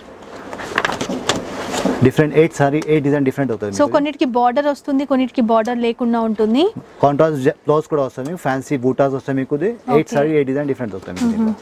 different eight sari eight design different అవుతుంది సో కొన్నిటికి బార్డర్ వస్తుంది కొన్నిటికి బార్డర్ లేకుండా ఉంటుంది కాంట్రాస్ట్ బ్లౌజ్ కూడా వస్తాయి మీకు ఫ్యాన్సీ బూటాస్ వస్తాయి మీకు ఇది eight Okay. Sari eight design different అవుతాయి మీకు దీంట్లో.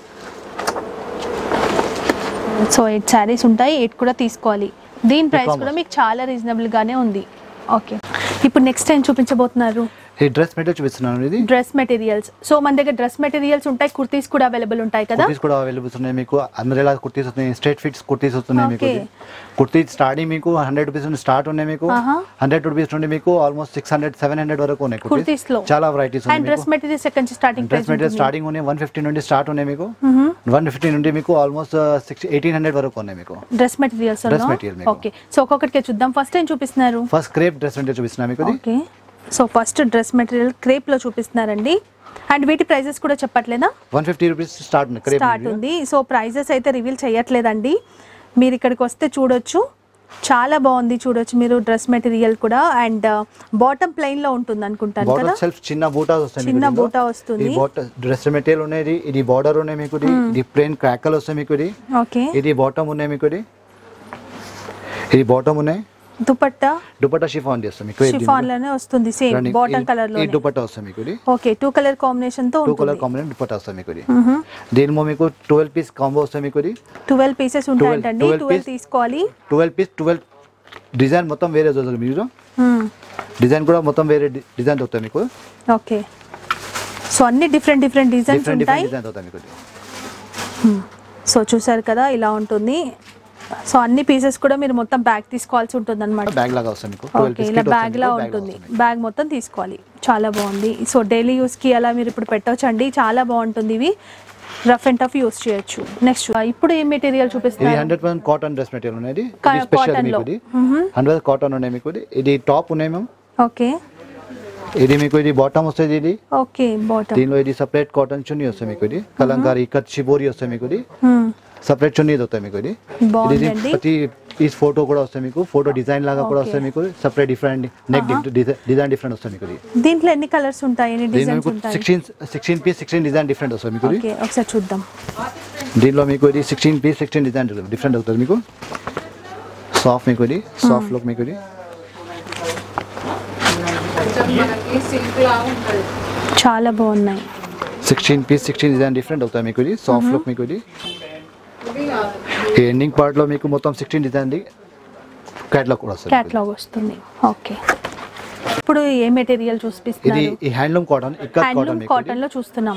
సో ఎయిట్ శారీస్ ఉంటాయి ఎయిట్ కూడా తీసుకోవాలి దీని ప్రైస్ commerce. కూడా మీకు చాలా రీజనబుల్ గానే ఉంది ఓకే ఇప్పుడు నెక్స్ట్ టైం చూపించబోతున్నారు ఈ డ్రెస్ మెటీరియల్ చూపిస్తున్నాను ఇది డ్రెస్ మెటీరియల్స్ సో మన దగ్గర డ్రెస్ మెటీరియల్స్ ఉంటాయి కుర్తీస్ కూడా అవైలబుల్ ఉంటాయి కదా కుర్తీస్ కూడా అవైలబుల్ ఉన్నాయి మీకు అంబ్రెలా కుర్తీస్ వస్తున్నాయి స్ట్రేట్ ఫిట్స్ కుర్తీస్ వస్తున్నాయి మీకు Okay. కుర్తీ స్టార్టింగ్ మీకు హండ్రెడ్ రూపీస్ నుండి స్టార్ట్ ఉన్నాయి మీకు ఆహా. హండ్రెడ్ రూపీస్ నుండి మీకు almost six hundred seven hundred వరకు ఉన్నాయి కుర్తీస్ కుర్తీస్ లో చాలా వెరైటీస్ అండ్ డ్రెస్ ఉన్నాయి మెటీరియల్స్ ఎక్కడి నుంచి స్టార్టింగ్ డ్రెస్ మెటీరియల్ స్టార్టింగ్ ఉన్నాయి వన్ ఫిఫ్టీ నుండి స్టార్ట్ ఉన్నాయి మీకు వన్ ఫిఫ్టీ నుండి మీకు ఆల్మోస్ట్ సిక్స్ ఎయిటీన్ హండ్రెడ్ వరకు ఉన్నాయి మీకు డ్రెస్ మెటీరియల్స్ Dress material మీకు. ఓకే సో ఒక్కొక్కటికే చూద్దాం ఫస్ట్ టైం చూపిస్తున్నారు ఫస్ట్ క్రేప్ డ్రెస్ మెటీరియల్ చూపిస్తున్నా మీకు ఇది okay so first dress material crepe లో చూపిస్తున్నారండి అండ్ వీటి ప్రైజెస్ కూడా చెప్పట్లేదా వన్ ఫిఫ్టీ రూపీస్ స్టార్ట్ ఉంది క్రేప్ స్టార్ట్ ఉంది సో ప్రైజెస్ అయితే రివీల్ చేయట్లేదండి మీరు ఇక్కడికి వస్తే చూడొచ్చు చాలా బాగుంది చూడొచ్చు మీరు డ్రెస్ మెటీరియల్ కూడా అండ్ బాటమ్ ప్లెయిన్ లో ఉంటుంది అనుకుంటాను కదా బార్డర్ సెల్ఫ్ చిన్న బూటాస్ వస్తాయి మీకు చిన్న దీంట్లో. బూటా వస్తుంది. ఈ బాటమ్ డ్రెస్ మెటీరియల్ ఉన్నాయి ఇది బార్డర్ ఉన్నాయి మీకు ఇది ఇది ప్లెయిన్ క్రాకల్ వస్తాయి మీకు ఇది ఓకే ఇది బాటమ్ ఉన్నాయి మీకు ఇది ఇది బాటమ్ ఉన్నాయి దుపట్టా దుపట్టా షిఫాన్ చేస్తాం మీకు ఇది షిఫాన్ లోనే వస్తుంది సేమ్ running. బాటమ్ ఇది- కలర్ లో ఈ దుపట్టా వస్తాయి మీకు ఇది ఓకే టూ కలర్ కాంబినేషన్ తో టూ కలర్ ఉంటుంది కాంబినేషన్ దుపట్టా వస్తాయి మీకు ఇది దీనిలో మీకు ట్వెల్వ్ పీస్ కాంబో వస్తాయి మీకు ఇది ట్వెల్వ్ పీసెస్ ఉంటాయంటండి 12 ట్వెల్వ్ piece. తీసుకోవాలి ట్వెల్వ్ పీస్ ట్వెల్వ్ డిజైన్ మొత్తం వేరే వస్తుంది మీరు మ్మ్. డిజైన్ కూడా మొత్తం వేరే డిజైన్ అవుతాయి మీకు ఓకే సో అన్ని డిఫరెంట్ డిఫరెంట్ డిజైన్స్ డిఫరెంట్ ఉంటాయి డిఫరెంట్ డిజైన్ అవుతాయి మీకు ఇది. సో చూసారు కదా ఇలా ఉంటుంది సో అన్ని పీసెస్ కూడా మీరు మొత్తం బ్యాగ్ తీసుకోవాల్సి ఉంటుంది అనమాట బ్యాగ్ లాగా వస్తాయి మీకు ట్వెల్వ్ ఓకే పీస్ ఇలా బ్యాగ్ లా ఉంటుంది బ్యాగ్ మొత్తం తీసుకోవాలి చాలా బాగుంది సో డైలీ యూస్కి అలా మీరు ఇప్పుడు పెట్టవచ్చు అండి చాలా బాగుంటుంది ఇవి రఫ్ అండ్ టఫ్ యూస్ చేయొచ్చు నెక్స్ట్ ఇప్పుడు ఏ మెటీరియల్ ఇది చూపిస్తారు hundred percent cotton dress material ఉన్నది Ka- ఇది స్పెషల్ cotton మీకు లో. ఇది హండ్రెడ్ కాటన్ ఉన్నాయి మీకు ఇది ఇది టాప్ ఉన్నాయి మ్యామ్ ఓకే ఇది మీకు ఇది బాటమ్ వస్తుంది ఇది ఓకే బాటమ్ దీనిలో ఇది సపరేట్ కాటన్ చున్నీ వస్తుంది మీకు ఇది కలంకారీ కట్ షిబోరి వస్తుంది మీకు ఇది సపరేట్ చున్నీ ఇది వస్తుంది మీకు ఇది ఇది బాగుందండి ప్రతి పీస్ ఫోటో కూడా వస్తుంది మీకు ఫోటో డిజైన్ లాగా కూడా వస్తుంది మీకు separate different neck design different వస్తుంది మీకు ఇది దీంట్లో ఎన్ని కలర్స్ ఉంటాయి ఎన్ని దీనిలో డిజైన్స్ మీకు ఉంటాయి sixteen sixteen piece sixteen design different వస్తుంది మీకు ఇది ఓకే ఒకసారి చూద్దాం దీనిలో మీకు ఇది sixteen piece sixteen design different అవుతుంది మీకు సాఫ్ట్ మీకు ఇది సాఫ్ట్ లుక్ మీకు ఇది చాలా బాగున్నాయి sixteen piece sixteen design different అవుతాయి మీకు ఇది సాఫ్ట్ లుక్ మీకు ఇది ఈ ఎండింగ్ పార్ట్లో మీకు మొత్తం సిక్స్టీన్ డిజైన్ క్యాట్లాగ్ కూడా వస్తుంది క్యాట్లాగ్ వస్తుంది ఓకే ఇప్పుడు ఏ మెటీరియల్ ఇది చూపిస్తున్నారు ఈ హ్యాండ్లూమ్ కాటన్ ఇక్కడ కాటన్ హ్యాండ్లూమ్ మీకు కాటన్ లో చూస్తున్నాం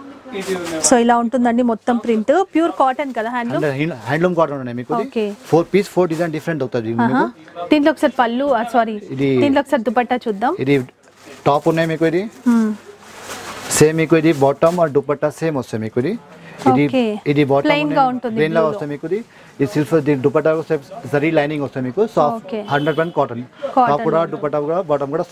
సో ఇలా ఉంటుందండి మొత్తం ప్రింట్ ప్యూర్ కాటన్ కదా హ్యాండ్లూమ్ హ్యాండ్లూమ్ కాటన్ ఉన్నాయి మీకు Okay. Four piece four design different అవుతుంది మీకు దీంట్లో ఒకసారి పళ్ళు సారీ ఇది- దీంట్లో ఒకసారి దుపట్టా చూద్దాం ఇది టాప్ ఉన్నాయి మీకు ఇది Hmm. సేమ్ మీకు ఇది బాటమ్ ఆర్ దుపట్టా సేమ్ వస్తుంది మీకు ఇది ఇది Okay. ఇది బాటమ్ Plain గా ఉంటుంది ప్లేన్ లాగా blue లో. వస్తుంది మీకు ఇది ఇది సిల్ఫర్ దీని దుపట్టా జరీ లైనింగ్ వస్తుంది మీకు soft Okay. Hundred percent cotton Cotton. Top కూడా దుపట్టా కూడా బాటమ్ కూడా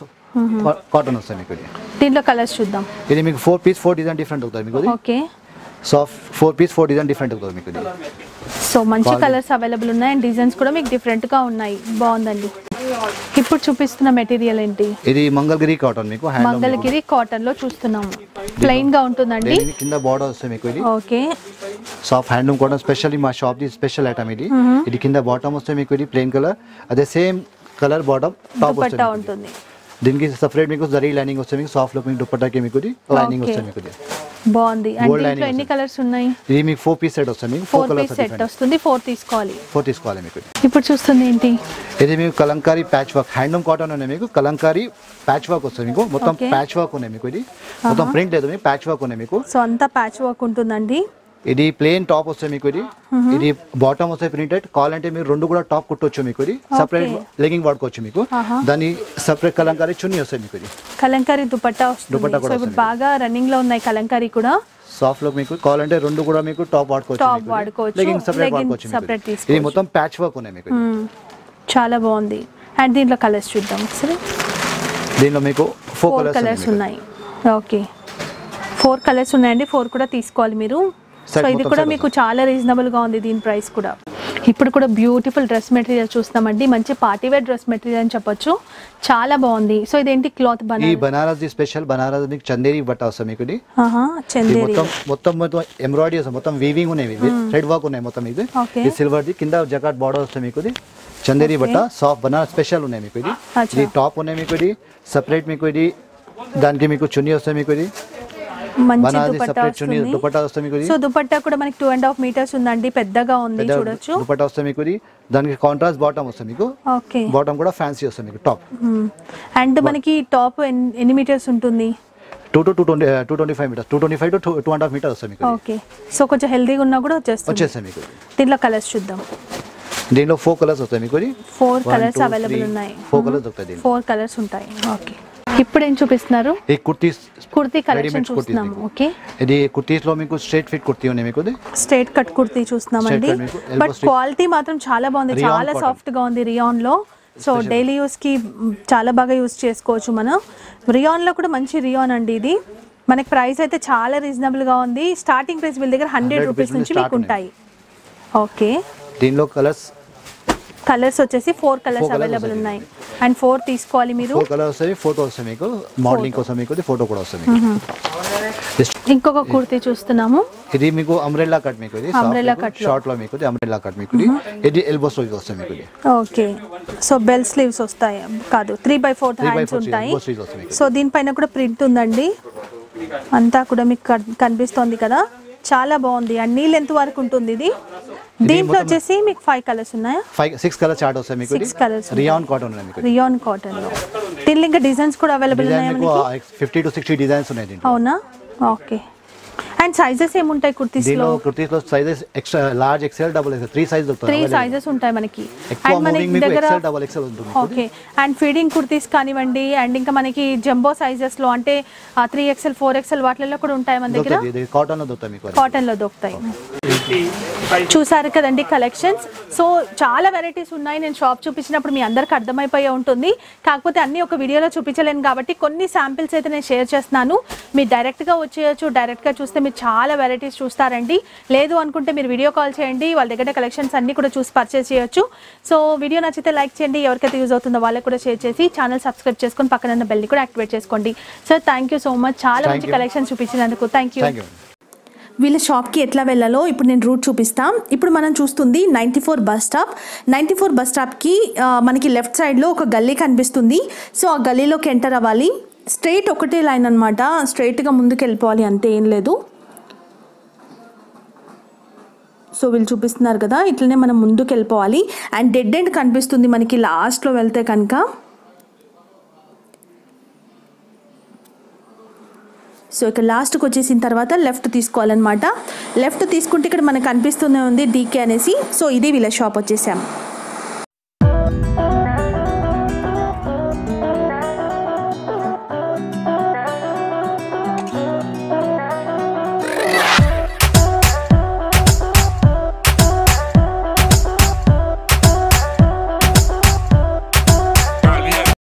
కాటన్ వస్తుంది మీకు ఇది దీంట్లో కలర్స్ చూద్దాం ఇది మీకు four piece four design different అవుతుంది మీకు ఇది okay soft four piece four design different అవుతుంది మీకు ఇది సో మంచి Quality. కలర్స్ అవైలబుల్ ఉన్నాయి అండ్ డిజైన్స్ కూడా మీకు డిఫరెంట్ గా ఉన్నాయి బాగుందండి ఇప్పుడు చూపిస్తున్న మెటీరియల్ ఏంటి ఇది మంగళగిరి కాటన్ మీకు హ్యాండ్లూమ్ మంగళగిరి కాటన్ లో చూస్తున్నాము ప్లెయిన్ గా ఉంటుందండి దీని కింద బార్డర్ వస్తుంది మీకు ఇది okay soft handloom cotton specially మా షాప్ ది స్పెషల్ ఐటమ్ ఇది ఇది కింద బాటమ్ వస్తుంది మీకు ఇది ప్లెయిన్ కలర్ అదే సేమ్ కలర్ బాటమ్ టాప్ వస్తుంది దుపట్టా మీకు ఇది. ఉంటుంది దీనికి సపరేట్ మీకు జరీ లైనింగ్ వస్తుంది మీకు సాఫ్ట్ లుక్ మీకు దుపట్టాకి మీకు ఇది లైనింగ్ Okay. వస్తుంది మీకు ఇది బాగుంది అండ్ Gold దీంట్లో lining ఎన్ని వస్తుంది. కలర్స్ ఉన్నాయి ఇది మీకు ఫోర్ పీస్ సెట్ వస్తుంది మీకు four four piece colours set వస్తుంది ఫోర్ తీసుకోవాలి ఫోర్ తీసుకోవాలి మీకు ఇది. ఇప్పుడు చూస్తుంది ఏంటి ఇది మీకు kalamkari patch work handloom cotton ఉన్నాయి మీకు కలంకారీ ప్యాచ్ వర్క్ వస్తుంది మీకు మొత్తం Okay. ప్యాచ్ వర్క్ ఉన్నాయి మీకు ఇది మొత్తం ప్రింట్ లేదు మీకు ప్యాచ్ వర్క్ ఉన్నాయి మీకు సో అంతా ప్యాచ్ వర్క్ ఉంటుందండి ఇది ప్లేన్ టాప్ వస్తుంది మీకు ఇది ఇది బాటమ్ వస్తే ప్రింటెడ్ కావాలంటే మీరు రెండు కూడా టాప్ కుట్టొచ్చు మీకు ఇది సపరేట్ లెగింగ్ వాడుకోవచ్చు మీకు ఆహా. దాని సపరేట్ కలంకారీ చున్నీ వస్తుంది మీకు ఇది కలంకారీ దుపట్టా వస్తుంది దుపట్టా సో కూడా ఇప్పుడు వస్తుంది. బాగా రన్నింగ్ లో ఉన్నాయి కలంకారీ కూడా సాఫ్ట్ లో మీకు కావాలంటే రెండు కూడా మీకు టాప్ వాడుకోవచ్చు Top మీకు ఇది. వాడుకోవచ్చు, లెగింగ్ సపరేట్ legging వాడుకోవచ్చు మీకు separate ఇది. ఇది తీసుకోవచ్చు. మొత్తం ప్యాచ్ వర్క్ ఉన్నాయి మీకు ఇది. మ్మ్. చాలా బాగుంది అండ్ దీంట్లో కలర్స్ చూద్దాం ఒకసారి దీనిలో మీకు ఫోర్ ఫోర్ కలర్స్ కలర్స్ ఉన్నాయి ఓకే ఫోర్ కలర్స్ ఉన్నాయండి ఫోర్ కూడా తీసుకోవాలి మీరు Set సో ఇది మొత్తం కూడా set మీకు చాలా రీజనబుల్ గా ఉంది దీని ప్రైస్ కూడా ఇప్పుడు కూడా బ్యూటిఫుల్ డ్రెస్ మెటీరియల్ చూస్తామండి మంచి పార్టీ వేర్ డ్రెస్ మెటీరియల్ అని చెప్పొచ్చు చాలా బాగుంది సో ఇదేంటి క్లాత్ ఈ బనా బనారస్ ది స్పెషల్ బనారస్ మీకు చందేరి బట్ట వస్తుంది మీకు ఇది ఆహా, ఇది చందేరి మొత్తం మొత్తం మొత్తం ఎంబ్రాయిడరీ వస్తుంది మొత్తం వీవింగ్ ఉన్నాయి థ్రెడ్ వర్క్ ఉన్నాయి మొత్తం ఇది Okay. ఇది సిల్వర్ ది కింద జకాట్ బార్డర్ వస్తుంది మీకు ఇది చందేరి బట్ట సాఫ్ట్ బనారస్ స్పెషల్ ఉన్నాయి మీకు ఇది అచ్చా. ఇది టాప్ ఉన్నాయి మీకు ఇది సపరేట్ మీకు ఇది దానికి మీకు చున్నీ వస్తుంది మీకు ఇది మంచి బనారస్ దుపట్టా సపరేట్ చున్నీ వస్తుంది దుపట్టా వస్తుంది మీకు ఇది సో దుపట్టా కూడా మనకి టూ అండ్ హాఫ్ మీటర్స్ ఉందండి పెద్దగా ఉంది పెద్ద చూడొచ్చు దుపట్టా వస్తుంది మీకు ఇది దానికి కాంట్రాస్ట్ బాటమ్ వస్తుంది మీకు ఓకే బాటమ్ కూడా ఫ్యాన్సీ వస్తుంది మీకు టాప్ అండ్ మనకి టాప్ ఎన్ని మీటర్స్ ఉంటుంది two to two twenty two twenty five metres two twenty five to two and half metre వస్తుంది మీకు ఇది. ఓకే సో కొంచెం హెల్దీగా ఉన్నా కూడా వచ్చేస్తుంది వచ్చేస్తాయి మీకు దీంట్లో కలర్స్ చూద్దాం దీనిలో ఫోర్ కలర్స్ వస్తాయి మీకు ఇది four One, colours two, available three, ఉన్నాయి four colours దొరుకుతాయి దీనిలో. ఫోర్ కలర్స్ ఉంటాయి ఓకే ఇప్పుడు ఏం చూపిస్తున్నారు ఈ కుర్తీస్ కుర్తీ కలెక్షన్ రెడీమేడ్ కుర్తీస్ చూస్తున్నాము మీకు. ఓకే ఇది కుర్తీస్ లో మీకు స్ట్రైట్ ఫిట్ కుర్తీ ఉన్నాయి మీకు ఇది స్ట్రైట్ కట్ కుర్తీ చూస్తున్నామండి Straight cut మీకు, elbow బట్ straight. క్వాలిటీ మాత్రం చాలా బాగుంది Rayon చాలా cotton. సాఫ్ట్ గా ఉంది రియాన్ లో సో డైలీ యూస్ కి మ్, చాలా బాగా యూస్ చేసుకోవచ్చు మనం రియాన్ లో కూడా మంచి రియాన్ అండి ఇది మనకి ప్రైస్ అయితే చాలా రీజనబుల్ గా ఉంది స్టార్టింగ్ ప్రైస్ వీళ్ళ దగ్గర హండ్రెడ్ 100 రూపీస్ rupees నుంచి నుంచి మీకు start ఉంటాయి ఓకే దీనిలో కలర్స్ కలర్స్ వచ్చేసి four colours Four colours available వస్తాయి. ఉన్నాయి అండ్ ఫోర్ తీసుకోవాలి మీరు ఫోర్ కలర్ వస్తాయి ఫోటో వస్తాయి మీకు మోడలింగ్ కోసం మీకు ఇది ఫోటో కూడా వస్తుంది మీకు Just ఇంకొక కుర్తీ చూస్తున్నాము ఇది మీకు అంబ్రెల్లా కట్ మీకు ఇది Umbrella cut లో. షార్ట్ లో మీకు ఇది అంబ్రెల్లా కట్ మీకు ఇది ఇది ఎల్బో స్టోరీ వస్తుంది మీకు ఇది ఓకే సో బెల్ స్లీవ్స్ వస్తాయి కాదు three by fourth three by hands four ఉంటాయి ఎల్బో స్లీవ్స్ వస్తుంది మీకు సో దీనిపైన కూడా ప్రింట్ ఉందండి అంతా కూడా మీకు కన్- కనిపిస్తోంది కదా చాలా బాగుంది అన్ని లెంత్ వరకు ఉంటుంది ఇది దీంట్లో వచ్చేసి మీకు ఫైవ్ కలర్స్ ఉన్నాయా ఫైవ్ సిక్స్ కలర్ చార్ట్ వస్తాయి మీకు Six colours ఉంటాయి. రియాన్ కాటన్ ఉన్నాయి మీకు రియాన్ కాటన్ లో దీనిలో ఇంకా డిజైన్స్ కూడా అవైలబుల్ డిజైన్ ఉన్నాయా మీకు మనకి ఫిఫ్టీ టు సిక్స్టీ డిజైన్స్ ఉన్నాయి దీంట్లో అవునా ఓకే అండ్ సైజెస్ ఏముంటాయి కుర్తీస్ దీనిలో లో కుర్తీస్ లో sizes extra large XL double XL three size three దొరుకుతాయి సైజెస్ ఉంటాయి మనకి ఎక్కువ అండ్ మనకి మూవింగ్ మీకు దగ్గర ఎక్సెల్ డబుల్ ఎక్సెల్ ఉంటుంది మీకు. ఓకే అండ్ ఫీడింగ్ కుర్తీస్ కానివ్వండి అండ్ ఇంకా మనకి జంబో సైజెస్ లో అంటే త్రీ ఎక్స్ఎల్ ఫోర్ ఎక్స్ఎల్ వాటిల్లో కూడా ఉంటాయి మన దగ్గర దొరుకుతాయి ఇది కాటన్ లో దొరుకుతాయి మీకు కాటన్ లో దొరుకుతాయి చూసారు కదండి కలెక్షన్స్ సో చాలా వెరైటీస్ ఉన్నాయి నేను షాప్ చూపించినప్పుడు మీ అందరికి అర్థమైపోయే ఉంటుంది కాకపోతే అన్ని ఒక వీడియోలో చూపించలేను కాబట్టి కొన్ని శాంపిల్స్ అయితే నేను షేర్ చేస్తున్నాను మీరు డైరెక్ట్గా వచ్చేయచ్చు డైరెక్ట్గా చూస్తే మీరు చాలా వెరైటీస్ చూస్తారండి లేదు అనుకుంటే మీరు వీడియో కాల్ చేయండి వాళ్ళ దగ్గర కలెక్షన్స్ అన్ని కూడా చూసి పర్చేస్ చేయొచ్చు సో వీడియో నచ్చితే లైక్ చేయండి ఎవరికైతే యూజ్ అవుతుందో వాళ్ళకి కూడా షేర్ చేసి ఛానల్ సబ్స్క్రైబ్ చేసుకొని పక్కన ఉన్న బెల్ని కూడా యాక్టివేట్ చేసుకోండి sir thank you so much చాలా Thank మంచి you. కలెక్షన్స్ చూపించినందుకు థ్యాంక్ యూ థ్యాంక్ యూ వీళ్ళ షాప్కి ఎట్లా వెళ్ళాలో ఇప్పుడు నేను రూట్ చూపిస్తాం ఇప్పుడు మనం చూస్తుంది ninety four bus stop ninety four bus స్టాప్కి ఆ, మనకి లెఫ్ట్ సైడ్లో ఒక గల్లీ కనిపిస్తుంది సో ఆ గల్లీలోకి ఎంటర్ అవ్వాలి స్ట్రైట్ ఒకటే లైన్ అనమాట స్ట్రైట్గా ముందుకు వెళ్ళిపోవాలి అంతే ఏం లేదు సో వీళ్ళు చూపిస్తున్నారు కదా ఇట్లనే మనం ముందుకు వెళ్ళిపోవాలి అండ్ డెడ్ ఎండ్ కనిపిస్తుంది మనకి లాస్ట్లో వెళ్తే కనుక సో ఇక్కడ లాస్ట్కి వచ్చేసిన తర్వాత లెఫ్ట్ తీసుకోవాలన్నమాట లెఫ్ట్ తీసుకుంటే ఇక్కడ మనకు కనిపిస్తూనే ఉంది డీకే అనేసి సో ఇది వీళ్ళ షాప్ వచ్చేసాం